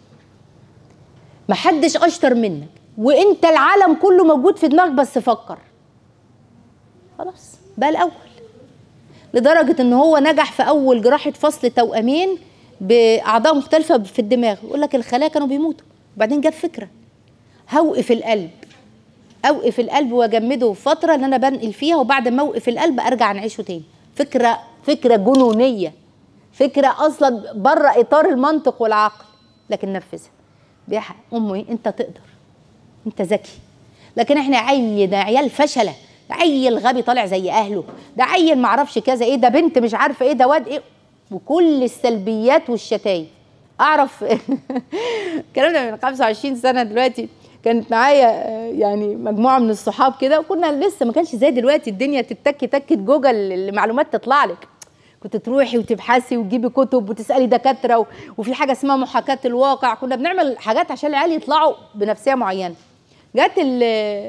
محدش اشطر منك وانت العالم كله موجود في دماغك بس فكر خلاص بقى الاول لدرجه ان هو نجح في اول جراحه فصل توامين باعضاء مختلفه في الدماغ يقول لك الخلايا كانوا بيموتوا وبعدين جاب فكره هوقف القلب اوقف القلب واجمده فتره ان انا بنقل فيها وبعد ما اوقف القلب ارجع نعيشه تاني فكره فكره جنونيه فكره اصلا بره اطار المنطق والعقل لكن نفذها بيحق امه ايه انت تقدر انت ذكي لكن احنا عينا عيال فشله عيل غبي طالع زي اهله ده عيل معرفش كذا ايه ده بنت مش عارفه ايه ده واد ايه وكل السلبيات والشتايم اعرف الكلام ده من 25 سنه دلوقتي كانت معايا يعني مجموعه من الصحاب كده وكنا لسه ما كانش زي دلوقتي الدنيا تتك تكه جوجل المعلومات تطلع لك كنت تروحي وتبحثي وتجيبي كتب وتسالي دكاتره و... وفي حاجه اسمها محاكاه الواقع كنا بنعمل حاجات عشان العيال يطلعوا بنفسيه معينه جت ال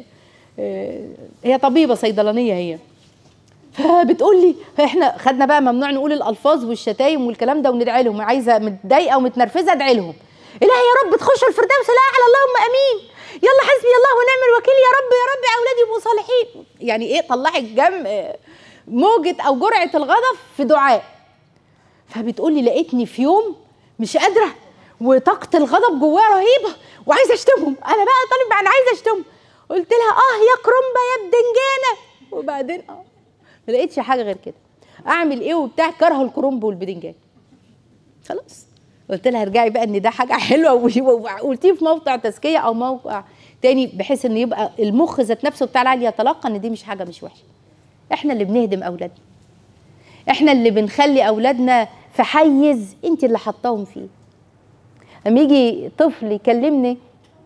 هي طبيبه صيدلانيه هي فبتقول لي احنا خدنا بقى ممنوع نقول الالفاظ والشتايم والكلام ده وندعي لهم عايزه متضايقه ومتنرفزه ادعي لهم الهي يا رب تخشوا الفردوس الاعلى اللهم امين يلا حسبي الله ونعم الوكيل يا رب يا رب اولادي يبقوا صالحين يعني ايه طلعي الجم موجه او جرعه الغضب في دعاء فبتقولي لقيتني في يوم مش قادره وطاقه الغضب جوايا رهيبه وعايزه اشتمهم انا بقى طالب انا عايزه اشتمهم قلت لها اه يا كرنبه يا بدنجانه وبعدين اه ما لقيتش حاجه غير كده اعمل ايه وبتاع كره الكرنب والبدنجان خلاص قلت لها ارجعي بقى ان ده حاجه حلوه وقلتيه في موقع تزكيه او موقع تاني بحيث ان يبقى المخ ذات نفسه بتاع العيال يتلقى ان دي مش حاجه مش وحشه احنا اللي بنهدم اولادنا احنا اللي بنخلي اولادنا في حيز انت اللي حطاهم فيه لما يجي طفل يكلمني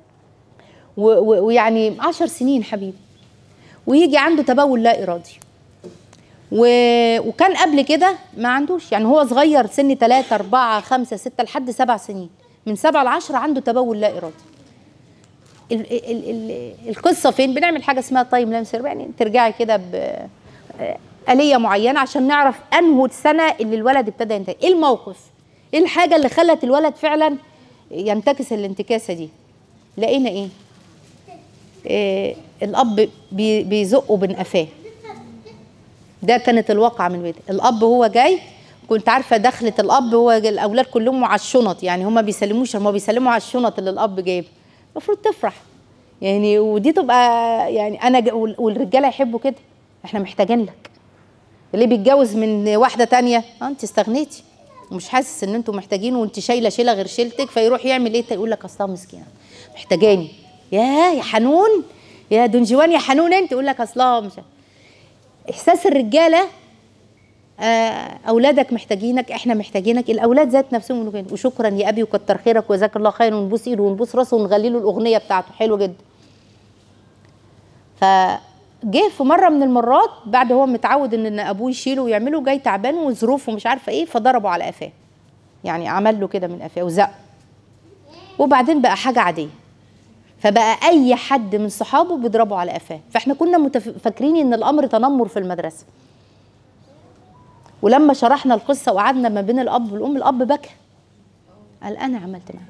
و- و- ويعني عشر سنين حبيبي ويجي عنده تبول لا ارادي و... وكان قبل كده ما عندوش يعني هو صغير سن 3 4 5 6 لحد 7 سنين من 7 ل 10 عنده تبول لا ارادي ال... ال... ال... القصه فين بنعمل حاجه اسمها تايم لام سيرفي يعني ترجعي كده ب آلية معينة عشان نعرف أنهو السنة اللي الولد ابتدى ينتكس إيه الموقف؟ إيه الحاجة اللي خلت الولد فعلا ينتكس الانتكاسة دي؟ لقينا إيه؟ إيه الأب بي- بيزقه بين قفاه ده كانت الواقعة من بيته الأب هو جاي كنت عارفة دخلة الأب هو الأولاد كلهم على الشنط يعني هما بيسلموش هما بيسلموا على الشنط اللي الأب جايب المفروض تفرح يعني ودي تبقى يعني أنا ج- وال- والرجالة يحبوا كده احنا محتاجين لك اللي بيتجوز من واحدة تانية اه انت استغنيتي ومش حاسس ان انتوا محتاجينه وانت شايله شيله غير شيلتك فيروح يعمل ايه يقول لك اصلها مسكينه محتاجاني يا يا حنون يا دنجوان يا حنون انت يقول لك اصلها مش احساس الرجاله آه، اولادك محتاجينك احنا محتاجينك الاولاد ذات نفسهم يقولوا كده وشكرا يا ابي وكتر خيرك وجزاك الله خير ونبوس ايده ونبوس راسه ونغلي له الاغنيه بتاعته حلو جدا فجه في مره من المرات بعد هو متعود ان إن ابوه يشيله ويعمله جاي تعبان وظروفه مش عارفه ايه فضربه على قفاه يعني عمل له كده من قفاه وزقه وبعدين بقى حاجه عاديه فبقى اي حد من صحابه بيضربه على قفاه فاحنا كنا متف- فاكرين ان الامر تنمر في المدرسه ولما شرحنا القصه وقعدنا ما بين الاب والام الاب بكى قال انا عملت معاه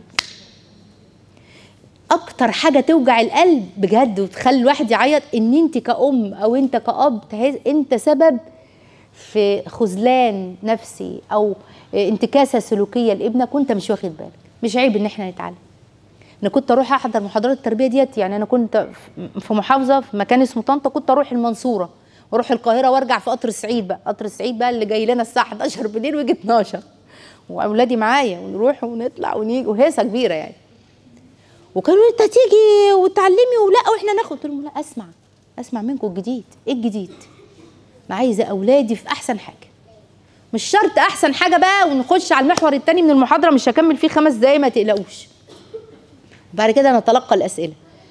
اكتر حاجه توجع القلب بجد وتخلي الواحد يعيط ان انت كأم او انت كأب تحس انت سبب في خذلان نفسي او انتكاسه سلوكيه لابنك وانت مش واخد بالك مش عيب ان احنا نتعلم انا كنت اروح احضر محاضرات التربيه ديت يعني انا كنت في محافظه في مكان اسمه طنطا كنت اروح المنصوره واروح القاهره وارجع في قطر السعيد بقى قطر السعيد بقى اللي جاي لنا الساعه 11 بالليل ويجي 12 واولادي معايا ونروح ونطلع ونيجي وهيصه كبيره يعني وكانوا انت تيجي وتعلمي ولا واحنا ناخد قلت لهم لا اسمع اسمع منكم الجديد ايه الجديد ما عايزه اولادي في احسن حاجه مش شرط احسن حاجه بقى ونخش على المحور التاني من المحاضره مش هكمل فيه خمس دقايق ما تقلقوش بعد كده نتلقى الاسئله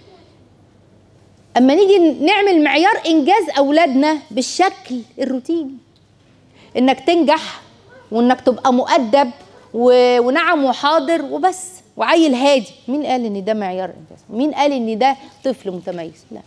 اما نيجي نعمل معيار انجاز اولادنا بالشكل الروتيني انك تنجح وانك تبقى مؤدب و... ونعم وحاضر وبس وعيل هادي مين قال ان ده معيار انجاز مين قال ان ده طفل متميز لا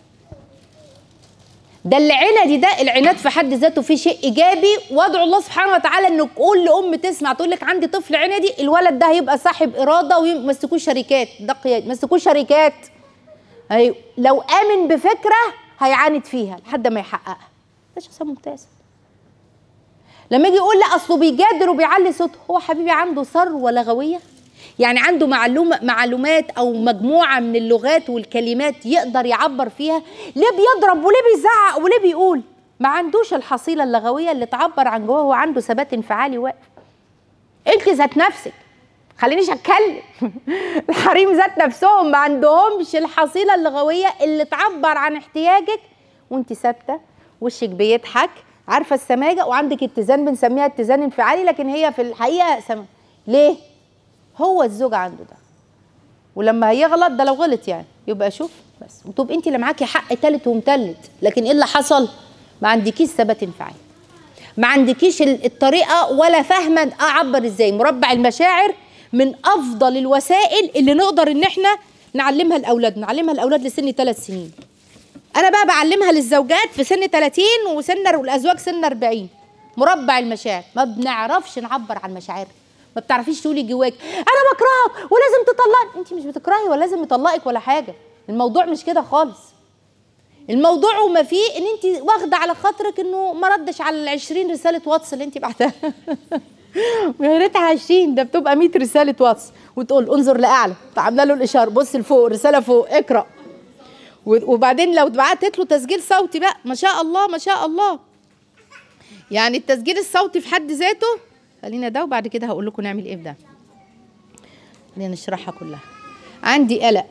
ده العنادي ده العناد في حد ذاته فيه شيء ايجابي وادعو الله سبحانه وتعالى ان كل ام تسمع تقول لك عندي طفل عنادي الولد ده هيبقى صاحب اراده ويمسكوه شركات ده قياد مسكوه شركات هي لو امن بفكره هيعاند فيها لحد ما يحققها ده شخصيه ممتازه لما يجي يقول لا اصله بيجادل وبيعلي صوته هو حبيبي عنده ثروه لغويه يعني عنده معلومة معلومات او مجموعه من اللغات والكلمات يقدر يعبر فيها ليه بيضرب وليه بيزعق وليه بيقول ما عندوش الحصيله اللغويه اللي تعبر عن جواه هو عنده ثبات انفعالي واقف انت ذات نفسك خلينيش اتكلم الحريم ذات نفسهم ما عندهمش الحصيله اللغويه اللي تعبر عن احتياجك وانت ثابته وشك بيضحك عارفه السماجه وعندك اتزان بنسميها اتزان انفعالي لكن هي في الحقيقه سم... ليه هو الزوج عنده ده ولما هيغلط ده لو غلط يعني يبقى شوف بس وتبقى انت اللي معاكي حق تالت ومتلت لكن ايه اللي حصل ما عندكيش ثبات انفعالي ما عندكيش ال- الطريقه ولا فاهمه اعبر ازاي مربع المشاعر من افضل الوسائل اللي نقدر ان احنا نعلمها لاولادنا نعلمها لاولاد لسن ثلاث سنين انا بقى بعلمها للزوجات في سن 30 وسن والازواج سن 40 مربع المشاعر ما بنعرفش نعبر عن مشاعرنا ما بتعرفيش تقولي جواك انا بكرهك ولازم تطلقني انت مش بتكرهي ولا لازم يطلقك ولا حاجه الموضوع مش كده خالص الموضوع وما فيه ان انت واخده على خاطرك انه ما ردش على ال 20 رساله واتس اللي انت بعتها ويا ريتها 20 ده بتبقى 100 رساله واتس وتقول انظر لاعلى عامله له الاشاره بص لفوق الرساله فوق اقرا و- وبعدين لو بعتت له تسجيل صوتي بقى ما شاء الله ما شاء الله يعني التسجيل الصوتي في حد ذاته خلينا ده وبعد كده هقول لكم نعمل ايه في ده خلينا نشرحها كلها عندي قلق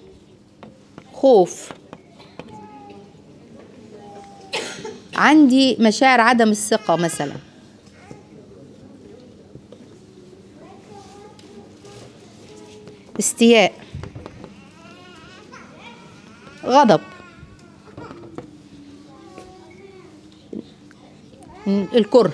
خوف عندي مشاعر عدم الثقة مثلا استياء غضب الكره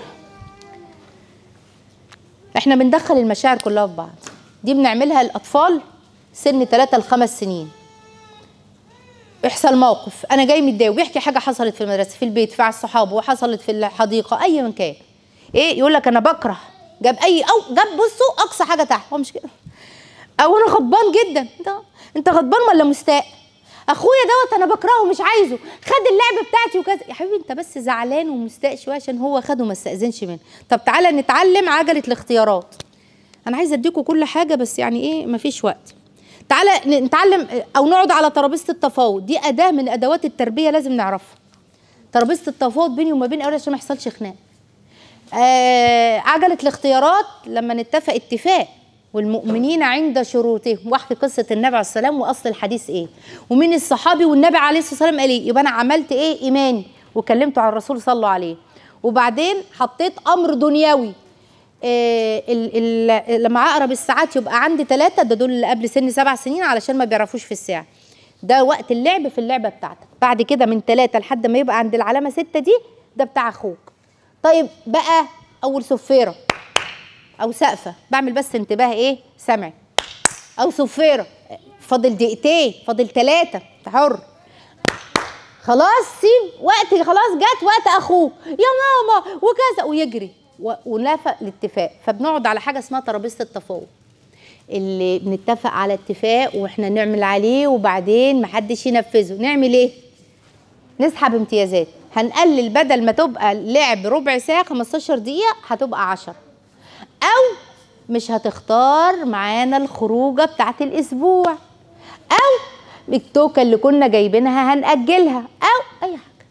احنا بندخل المشاعر كلها في بعض دي بنعملها الاطفال سن 3 ل 5 سنين يحصل موقف انا جاي متضايق وبيحكي حاجه حصلت في المدرسه في البيت في على الصحاب وحصلت في الحديقه اي من كان ايه يقول لك انا بكره جاب اي او جاب بصوا اقصى حاجه تحت هو مش كده او انا غضبان جدا انت انت غضبان ولا مستاء اخويا دوت انا بكرهه مش عايزه خد اللعبه بتاعتي وكذا يا حبيبي انت بس زعلان ومستاء شويه عشان هو خده ما استاذنش منه طب تعالى نتعلم عجله الاختيارات انا عايزه اديكم كل حاجه بس يعني ايه مفيش وقت تعالى ن- نتعلم او نقعد على ترابيزه التفاوض دي اداه من ادوات التربيه لازم نعرفها ترابيزه التفاوض بيني وما بين اولادي عشان ما يحصلش خناق آه عجله الاختيارات لما نتفق اتفاق والمؤمنين عند شروطهم واحكي قصه النبي عليه السلام واصل الحديث ايه ومين الصحابي والنبي عليه الصلاه والسلام قال ايه يبقى انا عملت ايه ايماني وكلمته عن الرسول صلى الله عليه وبعدين حطيت امر دنيوي آه، ال ال لما عقرب الساعات يبقى عندي ثلاثة ده دول اللي قبل سن سبع سنين علشان ما بيعرفوش في الساعة ده وقت اللعب في اللعبة بتاعتك بعد كده من ثلاثة لحد ما يبقى عند العلامة ستة دي ده بتاع أخوك طيب بقى أول صفيرة أو سقفة بعمل بس انتباه إيه سمع أو صفيرة فاضل دقيقتين فاضل ثلاثة أنت حر خلاص سيب وقت خلاص جت وقت اخوه يا ماما وكذا ويجري و- ونافق الاتفاق فبنقعد على حاجه اسمها ترابيزه التفاوض اللي بنتفق على اتفاق واحنا نعمل عليه وبعدين محدش ينفذه نعمل ايه نسحب امتيازات هنقلل بدل ما تبقى لعب ربع ساعه 15 دقيقه هتبقى 10 او مش هتختار معانا الخروجه بتاعت الاسبوع او التوكه اللي كنا جايبينها هنأجلها او اي حاجه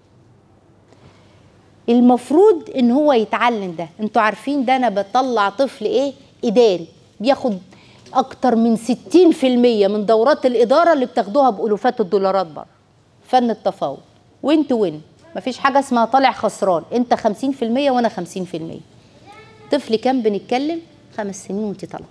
المفروض ان هو يتعلم ده انتوا عارفين ده انا بطلع طفل ايه اداري بياخد اكتر من 60% من دورات الاداره اللي بتاخدوها بالوفات الدولارات بره فن التفاوض وانت وين مفيش حاجه اسمها طالع خسران انت 50% وانا 50% طفل كان بنتكلم خمس سنين وانت طالعه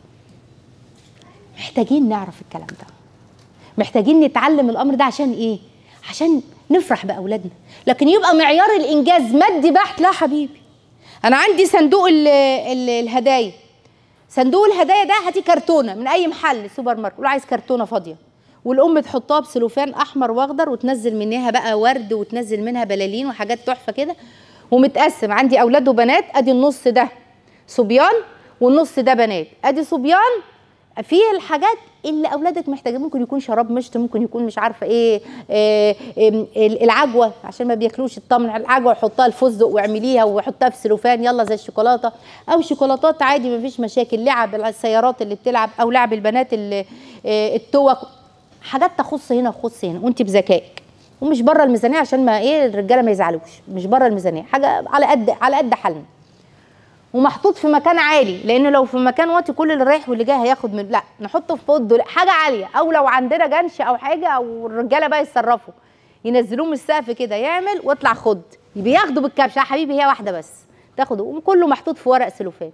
محتاجين نعرف الكلام ده محتاجين نتعلم الامر ده عشان ايه عشان نفرح باولادنا لكن يبقى معيار الانجاز مادي بحت لا حبيبي انا عندي صندوق ال ال الهدايا صندوق الهدايا ده هاتي كرتونه من اي محل سوبر ماركت قول عايز كرتونه فاضيه والام تحطها بسلوفان احمر واخضر وتنزل منها بقى ورد وتنزل منها بلالين وحاجات تحفه كده ومتقسم عندي اولاد وبنات ادي النص ده صبيان والنص ده بنات ادي صبيان فيه الحاجات اللي اولادك محتاجين ممكن يكون شراب مشط ممكن يكون مش عارفه ايه, إيه, إيه العجوه عشان ما بياكلوش الطمن العجوه حطها الفستق واعمليها وحطها في سلوفان يلا زي الشوكولاته او شوكولاتات عادي ما فيش مشاكل لعب السيارات اللي بتلعب او لعب البنات اللي إيه التوك حاجات تخص هنا وتخص هنا وانت بذكائك ومش بره الميزانيه عشان ما ايه الرجاله ما يزعلوش مش بره الميزانيه حاجه على قد على قد حالنا ومحطوط في مكان عالي لان لو في مكان واطي كل اللي رايح واللي جاي هياخد من لا نحطه في فوض لا حاجه عاليه او لو عندنا جنش او حاجه او الرجاله بقى يتصرفوا ينزلوه من السقف كده يعمل واطلع خد بياخدوا بالكبش يا حبيبي هي واحده بس تاخده وكله محطوط في ورق سلوفان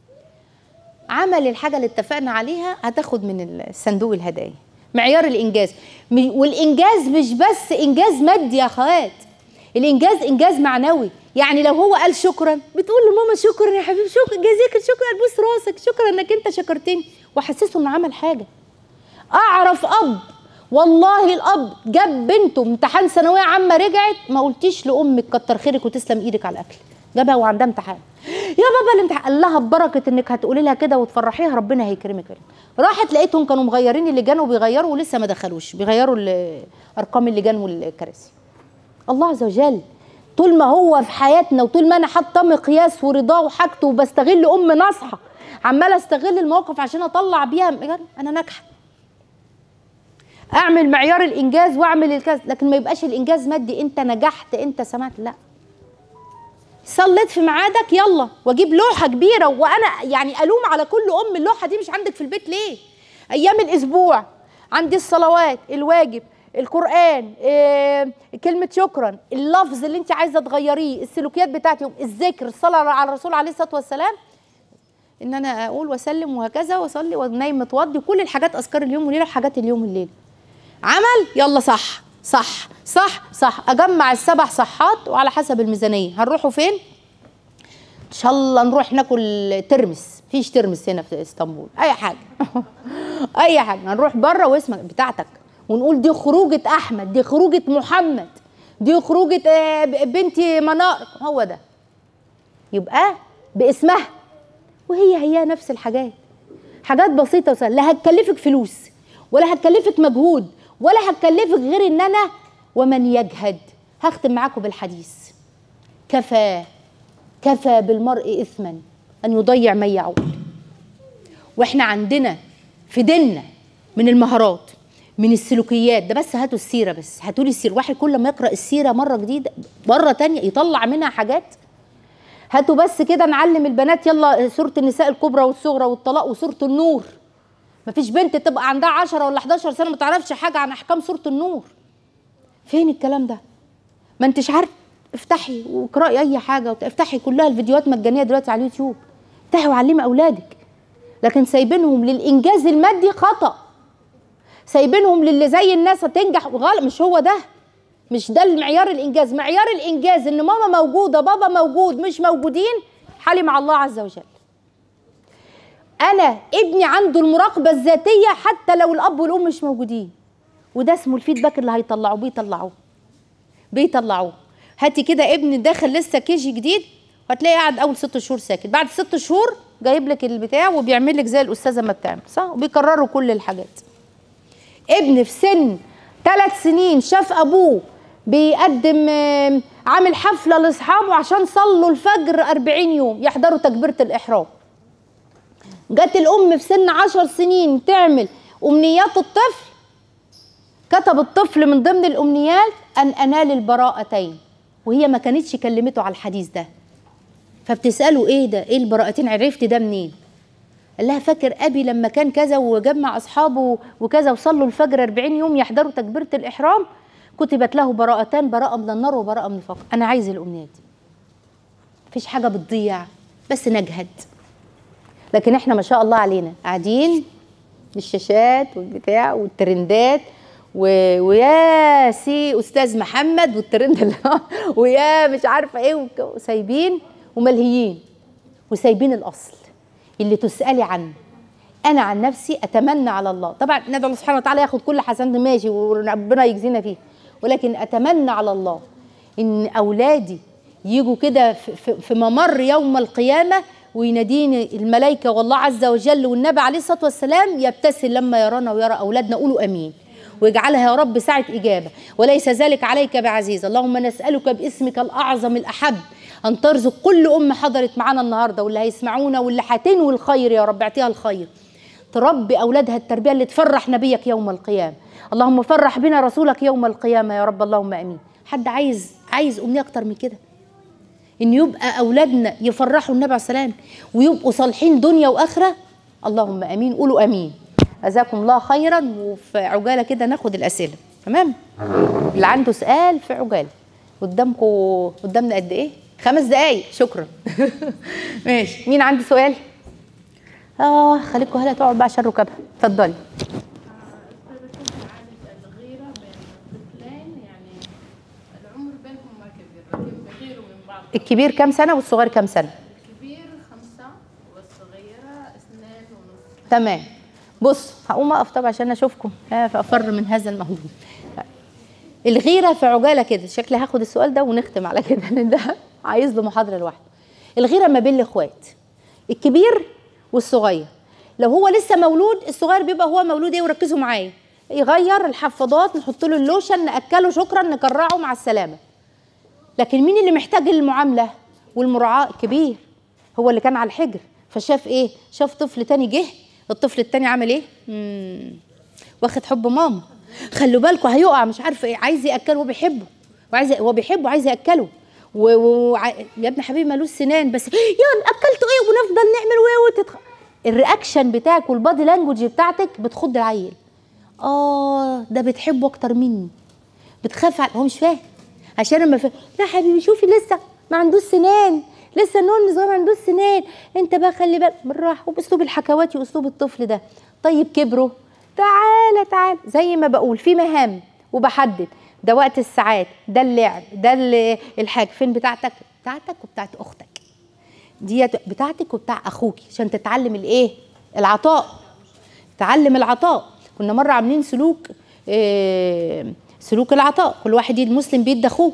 عمل الحاجه اللي اتفقنا عليها هتاخد من الصندوق الهدايا معيار الانجاز والانجاز مش بس انجاز مادي يا اخوات الانجاز انجاز معنوي يعني لو هو قال شكرا بتقول لماما شكرا يا حبيبي شكرا جزاك شكرا بوس راسك شكرا انك انت شكرتني وحسسه انه عمل حاجه اعرف اب والله الاب جاب بنته امتحان ثانويه عامه رجعت ما قلتيش لامك كتر خيرك وتسلم ايدك على الاكل جابها وعندها امتحان يا بابا الامتحان قال لها ببركه انك هتقولي لها كده وتفرحيها ربنا هيكرمك راحت لقيتهم كانوا مغيرين اللجان وبيغيروا ولسه ما دخلوش بيغيروا ال- ارقام اللجان والكراسي الله عز وجل طول ما هو في حياتنا وطول ما انا حاطه مقياس ورضاه وحاجته وبستغل ام ناصحه عماله استغل الموقف عشان اطلع بيها انا ناجحه اعمل معيار الانجاز واعمل الكذا لكن ما يبقاش الانجاز مادي انت نجحت انت سمعت لا صليت في ميعادك يلا واجيب لوحه كبيره وانا يعني الوم على كل ام اللوحه دي مش عندك في البيت ليه ايام الاسبوع عندي الصلوات الواجب القران إيه كلمه شكرا اللفظ اللي انت عايزه تغيريه السلوكيات بتاعتي الذكر الصلاه على الرسول عليه الصلاه والسلام ان انا اقول واسلم وهكذا واصلي ونايم متوضي كل الحاجات اذكار اليوم والليله وحاجات اليوم والليله عمل يلا صح صح صح صح اجمع السبع صحات وعلى حسب الميزانيه هنروحوا فين ان شاء الله نروح ناكل ترمس فيش ترمس هنا في اسطنبول اي حاجه اي حاجه هنروح بره واسمك بتاعتك ونقول دي خروجه احمد دي خروجه محمد دي خروجه آه، بنتي منار هو ده يبقى باسمها وهي هي نفس الحاجات حاجات بسيطه وسهله لا هتكلفك فلوس ولا هتكلفك مجهود ولا هتكلفك غير ان انا ومن يجهد هختم معاكم بالحديث كفى كفى بالمرء اثما ان يضيع من يعود واحنا عندنا في ديننا من المهارات من السلوكيات ده بس هاتوا السيره بس هاتوا لي السيره واحد كل ما يقرا السيره مره جديده مره تانية يطلع منها حاجات هاتوا بس كده نعلم البنات يلا سوره النساء الكبرى والصغرى والطلاق وسوره النور مفيش بنت تبقى عندها 10 ولا 11 سنه ما تعرفش حاجه عن احكام سوره النور فين الكلام ده ما انتش عارف افتحي واقراي اي حاجه وت- افتحي كلها الفيديوهات مجانيه دلوقتي على اليوتيوب افتحي وعلمي اولادك لكن سايبينهم للانجاز المادي خطا سايبينهم للي زي الناس هتنجح غلط مش هو ده مش ده المعيار الانجاز معيار الانجاز ان ماما موجوده بابا موجود مش موجودين حالي مع الله عز وجل انا ابني عنده المراقبه الذاتيه حتى لو الاب والام مش موجودين وده اسمه الفيدباك اللي هيطلعوه بيطلعوه بيطلعوه هاتي كده ابن داخل لسه كيجي جديد وهتلاقيه قاعد اول ست شهور ساكت بعد ست شهور جايب لك البتاع وبيعمل لك زي الاستاذه ما بتعمل صح وبيكرروا كل الحاجات ابن في سن ثلاث سنين شاف ابوه بيقدم آم، عامل حفله لاصحابه عشان صلوا الفجر 40 يوم يحضروا تكبيره الاحرام جت الام في سن عشر سنين تعمل امنيات الطفل كتب الطفل من ضمن الامنيات ان انال البراءتين وهي ما كانتش كلمته على الحديث ده فبتساله ايه ده ايه البراءتين عرفت ده منين قال لها فاكر ابي لما كان كذا وجمع اصحابه وكذا وصلوا الفجر 40 يوم يحضروا تكبيره الاحرام كتبت له براءتان براءه من النار وبراءه من الفقر انا عايز الامنيات دي مفيش حاجه بتضيع بس نجهد لكن احنا ما شاء الله علينا قاعدين بالشاشات والبتاع والترندات و... ويا سي استاذ محمد والترند اللي هو- ويا مش عارفه ايه وك- وسايبين وملهيين وسايبين الاصل اللي تسالي عنه انا عن نفسي اتمنى على الله طبعا ندعو الله سبحانه وتعالى ياخد كل حسنات ماشي وربنا يجزينا فيه ولكن اتمنى على الله ان اولادي يجوا كده في- في في ممر يوم القيامه ويناديني الملائكه والله عز وجل والنبي عليه الصلاه والسلام يبتسم لما يرانا ويرى اولادنا قولوا امين واجعلها يا رب ساعة إجابة وليس ذلك عليك بعزيز اللهم نسألك باسمك الأعظم الأحب أن ترزق كل أم حضرت معانا النهاردة واللي هيسمعونا واللي هتنوي الخير يا رب اعطيها الخير تربي أولادها التربية اللي تفرح نبيك يوم القيامة اللهم فرح بنا رسولك يوم القيامة يا رب اللهم أمين حد عايز عايز أمنية أكتر من كده ان يبقى اولادنا يفرحوا النبي عليه السلام ويبقوا صالحين دنيا واخره اللهم امين قولوا امين جزاكم الله خيرا وفي عجاله كده ناخد الاسئله تمام اللي عنده سؤال في عجاله قدامكم قدامنا قد ايه خمس دقايق شكرا ماشي مين عنده سؤال اه خليكم هلا تقعد بقى عشان ركبها اتفضلي الغيرة بين الطفلين يعني العمر بينهم ما كبير لكن بيغيروا من بعض الكبير كام سنه والصغير كام سنه الكبير خمسة والصغيرة اثنين ونص تمام بص هقوم اقف طبعا عشان اشوفكم ها، فافر من هذا الموضوع الغيره في عجاله كده شكلي هاخد السؤال ده ونختم على كده لان ده عايز له محاضره لوحده الغيره ما بين الاخوات الكبير والصغير لو هو لسه مولود الصغير بيبقى هو مولود ايه وركزوا معايا يغير الحفاضات نحط له اللوشن ناكله شكرا نكرعه مع السلامه لكن مين اللي محتاج المعامله والمراعاه الكبير هو اللي كان على الحجر فشاف ايه شاف طفل تاني جه الطفل التاني عمل ايه مم. واخد حب ماما خلوا بالكم هيقع مش عارفه ايه عايز ياكله هو بيحبه وعايز هو بيحبه عايز ياكله و... و... وع- يا ابن حبيبي مالوش سنان بس يا اكلته ايه ونفضل نعمل وايه وتتخ... الرياكشن بتاعك والبادي لانجوج بتاعتك بتخض العيل اه ده بتحبه اكتر مني بتخاف على هو مش فاهم عشان لما فاهم لا حبيبي شوفي لسه ما عندوش سنان لسه النون صغير ما عندوش سنان انت بقى خلي بالك بالراحه وباسلوب الحكواتي واسلوب الطفل ده طيب كبروا تعالى تعالى زي ما بقول في مهام وبحدد ده وقت الساعات ده اللعب ده ال- الحاجه فين بتاعتك بتاعتك وبتاعت اختك دي بتاعتك وبتاع اخوكي عشان تتعلم الايه العطاء تعلم العطاء كنا مره عاملين سلوك آه، سلوك العطاء كل واحد يد مسلم بيد اخوه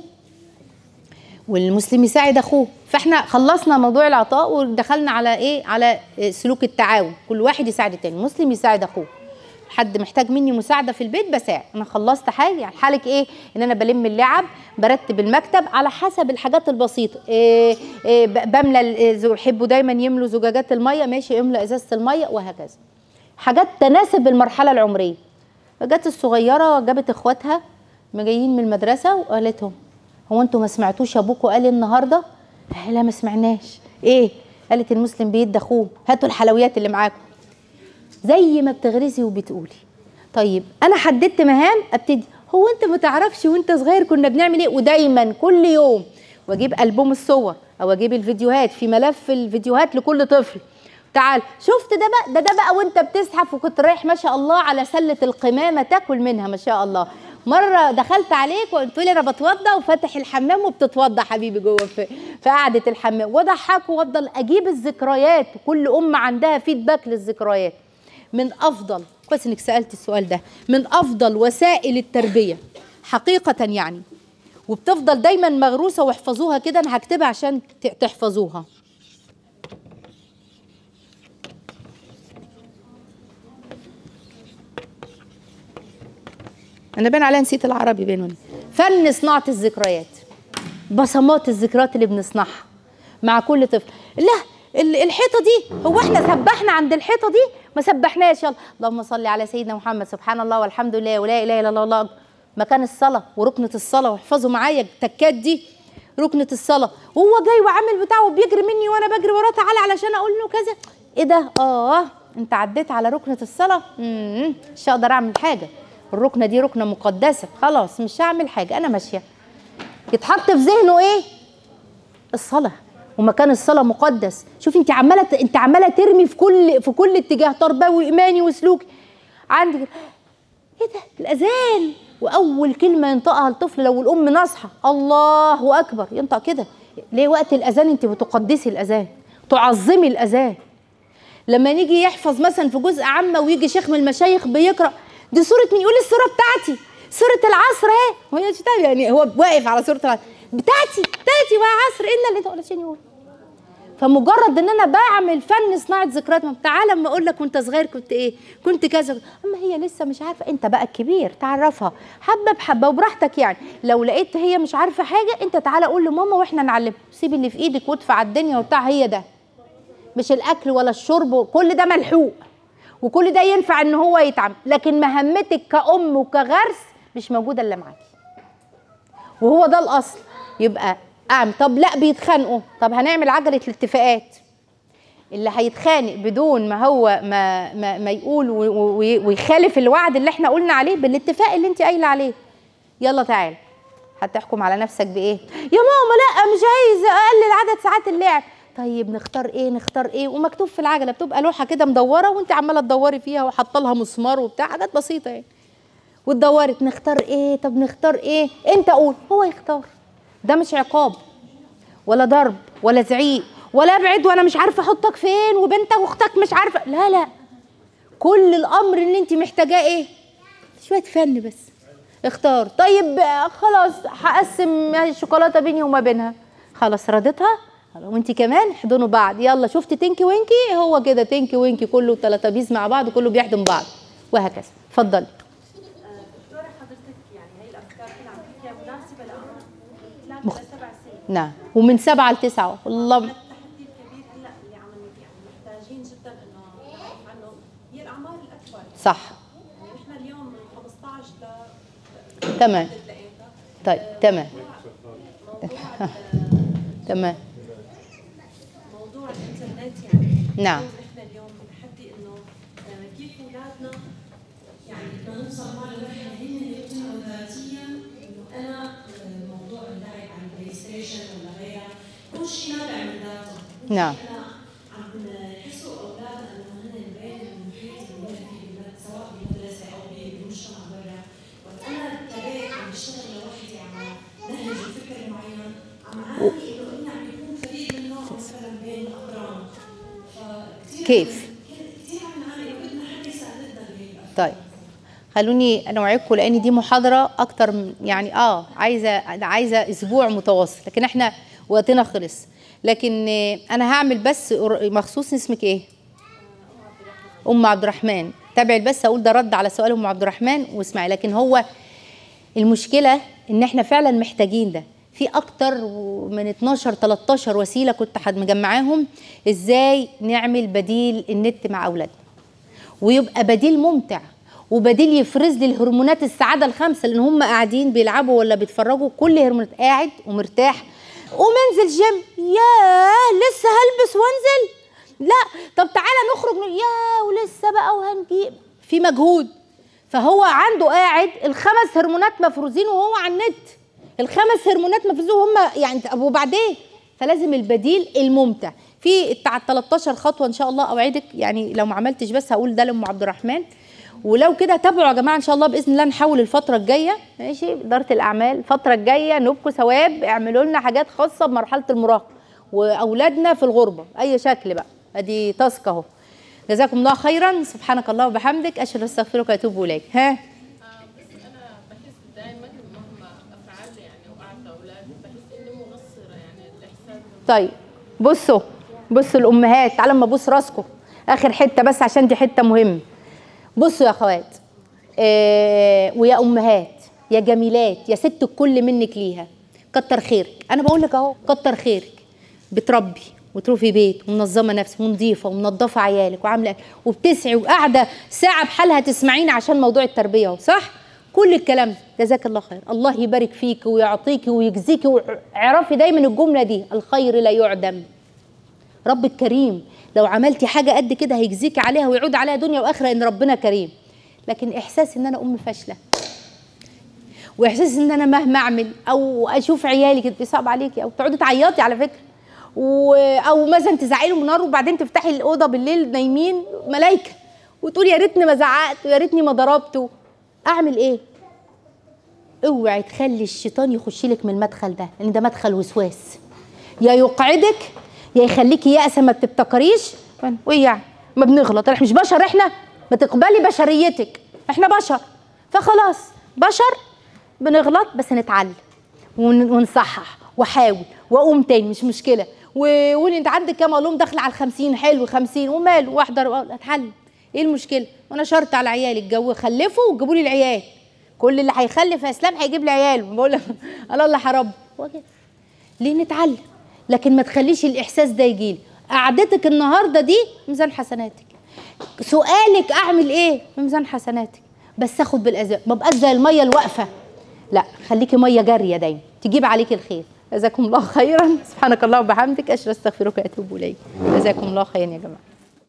والمسلم يساعد اخوه فاحنا خلصنا موضوع العطاء ودخلنا على ايه على آه، سلوك التعاون كل واحد يساعد التاني المسلم يساعد اخوه حد محتاج مني مساعده في البيت بساعد انا خلصت حاجه يعني حالك ايه ان انا بلم اللعب برتب المكتب على حسب الحاجات البسيطه إيه إيه ب- بملى ال- إيه، زو- يحبوا دايما يملوا زجاجات الميه ماشي املى ازازه الميه وهكذا حاجات تناسب المرحله العمريه فجت الصغيره جابت اخواتها جايين من المدرسه وقالت لهم هو انتوا ما سمعتوش ابوكوا قال إيه النهارده آه، لا ما سمعناش ايه قالت المسلم بيد اخوه هاتوا الحلويات اللي معاكم زي ما بتغرزي وبتقولي طيب انا حددت مهام ابتدي هو انت ما تعرفش وانت صغير كنا بنعمل ايه ودايما كل يوم واجيب البوم الصور او اجيب الفيديوهات في ملف الفيديوهات لكل طفل تعال شفت ده بقى ده ده بقى وانت بتزحف وكنت رايح ما شاء الله على سله القمامه تاكل منها ما شاء الله مره دخلت عليك وقلت لي انا بتوضى وفاتح الحمام وبتتوضى حبيبي جوه في في قعده الحمام واضحك وافضل اجيب الذكريات كل ام عندها فيدباك للذكريات من افضل كويس انك سالت السؤال ده من افضل وسائل التربيه حقيقه يعني وبتفضل دايما مغروسه واحفظوها كده انا هكتبها عشان ت- تحفظوها انا باين عليا نسيت العربي بينهم فن صناعه الذكريات بصمات الذكريات اللي بنصنعها مع كل طفل لا ال- الحيطه دي هو احنا سبحنا عند الحيطه دي ما سبحناش يلا اللهم صل على سيدنا محمد سبحان الله والحمد لله ولا اله الا الله الله أكبر. مكان الصلاه وركنه الصلاه واحفظوا معايا التكات دي ركنه الصلاه وهو جاي وعامل بتاعه وبيجري مني وانا بجري وراه تعالى علشان اقول له كذا ايه ده اه انت عديت على ركنه الصلاه امم مش هقدر اعمل حاجه الركنه دي ركنه مقدسه خلاص مش هعمل حاجه انا ماشيه يتحط في ذهنه ايه الصلاه ومكان الصلاه مقدس شوفي انت عماله انت عماله ترمي في كل في كل اتجاه تربوي ايماني وسلوك عندك ايه ده الاذان واول كلمه ينطقها الطفل لو الام ناصحه الله اكبر ينطق كده ليه وقت الاذان انت بتقدسي الاذان تعظمي الاذان لما نيجي يحفظ مثلا في جزء عامه ويجي شيخ من المشايخ بيقرا دي سوره مين يقول لي السوره بتاعتي سوره العصر اهي هو مش فاهم يعني هو واقف على سوره العصر بتاعتي بتاعتي وعصر الا اللي تقول عشان يقول فمجرد ان انا بعمل فن صناعه ذكريات ما تعالى اما اقول لك وانت صغير كنت ايه كنت كذا اما هي لسه مش عارفه انت بقى الكبير تعرفها حبه بحبه وبراحتك يعني لو لقيت هي مش عارفه حاجه انت تعالى قول لماما واحنا نعلمها سيب اللي في ايدك وادفع الدنيا وبتاع هي ده مش الاكل ولا الشرب كل ده ملحوق وكل ده ينفع ان هو يتعمل لكن مهمتك كأم وكغرس مش موجوده الا معاكي وهو ده الاصل يبقى اعمل طب لا بيتخانقوا طب هنعمل عجله الاتفاقات اللي هيتخانق بدون ما هو ما ما, ما يقول و- و- ويخالف الوعد اللي احنا قلنا عليه بالاتفاق اللي انت قايله عليه يلا تعال هتحكم على نفسك بايه يا ماما لا مش عايز اقلل عدد ساعات اللعب طيب نختار ايه نختار ايه ومكتوب في العجله بتبقى لوحه كده مدوره وانت عماله تدوري فيها وحاطه لها مسمار وبتاع حاجات بسيطه يعني وتدورت نختار ايه طب نختار ايه انت قول هو يختار ده مش عقاب ولا ضرب ولا زعيق ولا ابعد وانا مش عارفه احطك فين وبنتك واختك مش عارفه لا لا كل الامر اللي انت محتاجاه ايه شويه فن بس اختار طيب آه، خلاص هقسم الشوكولاته بيني وما بينها خلاص ردتها خلاص، وانت كمان احضنوا بعض يلا شفت تنكي وينكي هو كده تنكي وينكي كله تلاتابيز مع بعض كله بيحضن بعض وهكذا اتفضلي دكتورة حضرتك يعني هي الافكار اللي عم تحكيها مناسبه لاعمار ثلاث لسبع سنين نعم ومن سبعة لتسعة والله التحدي الكبير هلا اللي عم يعني محتاجين جدا انه نعرف عنه هي الاعمار الاكبر صح يعني نحن اليوم من 15 ل تمام لقيتها طيب تمام موضوع تمام موضوع الانترنت يعني نعم. نحن اليوم بتحدي انه آه، كيف اولادنا يعني انه نوصل مع الواحد هن يقتنعوا ذاتيا انه انا آه، موضوع اللعب على البلاي ستيشن ولا غيرها كل شيء نابع من ذاته نعم احنا عم يحسوا اولادنا انه هن بين المحيط اللي هن فيه بالمد- سواء بالمدرسه او بالمجتمع برا وقت انا ابتديت عم بشتغل لوحدي عم نهج فكر معين عم عاني انه اني عم يكون فريق من نوع مثلا بين الاقران فكثير كيف؟ كثير عم نعاني انه بدنا حد يساعدنا بهيك طيب خلوني انوعدكم لان دي محاضره اكتر من يعني اه عايزه عايزه اسبوع متواصل لكن احنا وقتنا خلص لكن آه، انا هعمل بس قر- مخصوص اسمك ايه ام عبد الرحمن تابعي بس اقول ده رد على سؤال ام عبد الرحمن واسمعي لكن هو المشكله ان احنا فعلا محتاجين ده في اكتر من 12 13 وسيله كنت حد مجمعاهم ازاي نعمل بديل النت مع اولادنا ويبقى بديل ممتع وبديل يفرز لي الهرمونات السعاده الخمسه لان هم قاعدين بيلعبوا ولا بيتفرجوا كل هرمونات قاعد ومرتاح قوم انزل جيم ياه لسه هلبس وانزل لا طب تعالى نخرج من- ياه ولسه بقى وهنجيب في مجهود فهو عنده قاعد الخمس هرمونات مفروزين وهو على النت الخمس هرمونات مفروزين وهم يعني طب وبعدين فلازم البديل الممتع في بتاع 13 خطوه ان شاء الله اوعدك يعني لو ما عملتش بس هقول ده لام عبد الرحمن ولو كده تابعوا يا جماعه ان شاء الله باذن الله نحاول الفتره الجايه ماشي اداره الاعمال الفتره الجايه نبكوا ثواب اعملوا لنا حاجات خاصه بمرحله المراهقه واولادنا في الغربه اي شكل بقى ادي تاسك اهو جزاكم الله خيرا سبحانك الله وبحمدك اشهد ان استغفرك واتوب اليك ها آه، بس انا بحس دائما مهما افعل يعني واعطى اولاد بحس اني مقصره يعني الاحساس طيب بصوا بصوا الامهات تعالوا اما ابوس راسكم اخر حته بس عشان دي حته مهمه بصوا يا اخوات آه ويا امهات يا جميلات يا ست الكل منك ليها كتر خيرك انا بقول لك اهو كتر خيرك بتربي وتروحي بيت ومنظمه نفسك ونظيفه ومنظفه عيالك وعامله أكل وبتسعي وقاعده ساعه بحالها تسمعيني عشان موضوع التربيه اهو صح كل الكلام ده جزاك الله خير الله يبارك فيك ويعطيكي ويجزيكي واعرفي دايما الجمله دي الخير لا يعدم رب الكريم لو عملتي حاجه قد كده هيجزيكي عليها ويعود عليها دنيا واخره ان ربنا كريم لكن احساس ان انا ام فاشله واحساس ان انا مهما اعمل او اشوف عيالي كده بيصعب عليكي او تقعدي تعيطي على فكره و... او مثلا تزعلي من النار وبعدين تفتحي الاوضه بالليل نايمين ملايكه وتقولي يا ريتني ما زعقت ويا ريتني ما ضربته اعمل ايه اوعي تخلي الشيطان يخش لك من المدخل ده لان ده مدخل وسواس يا يقعدك يا يخليكي يأسة ما بتبتكريش وايه يعني ما بنغلط احنا مش بشر احنا ما تقبلي بشريتك احنا بشر فخلاص بشر بنغلط بس نتعلم ون- ونصحح واحاول واقوم تاني مش مشكله و- وقولي انت عندك كام اقول لهم داخله على ال 50 حلو 50 وماله واحضر اتعلم ايه المشكله وانا شرط على عيالي الجو خلفوا وجيبوا لي العيال كل اللي هيخلف يا اسلام هيجيب لي عيال بقول لك الله الله حرب هو كده ليه نتعلم لكن ما تخليش الاحساس ده يجيلي قعدتك النهارده دي ميزان حسناتك سؤالك اعمل ايه ميزان حسناتك بس اخد بالاسباب ما بقاش زي الميه الواقفه لا خليكي ميه جاريه دايما تجيب عليك الخير جزاكم الله خيرا سبحانك الله وبحمدك اشهد استغفرك واتوب اليك جزاكم الله خيرا يا جماعه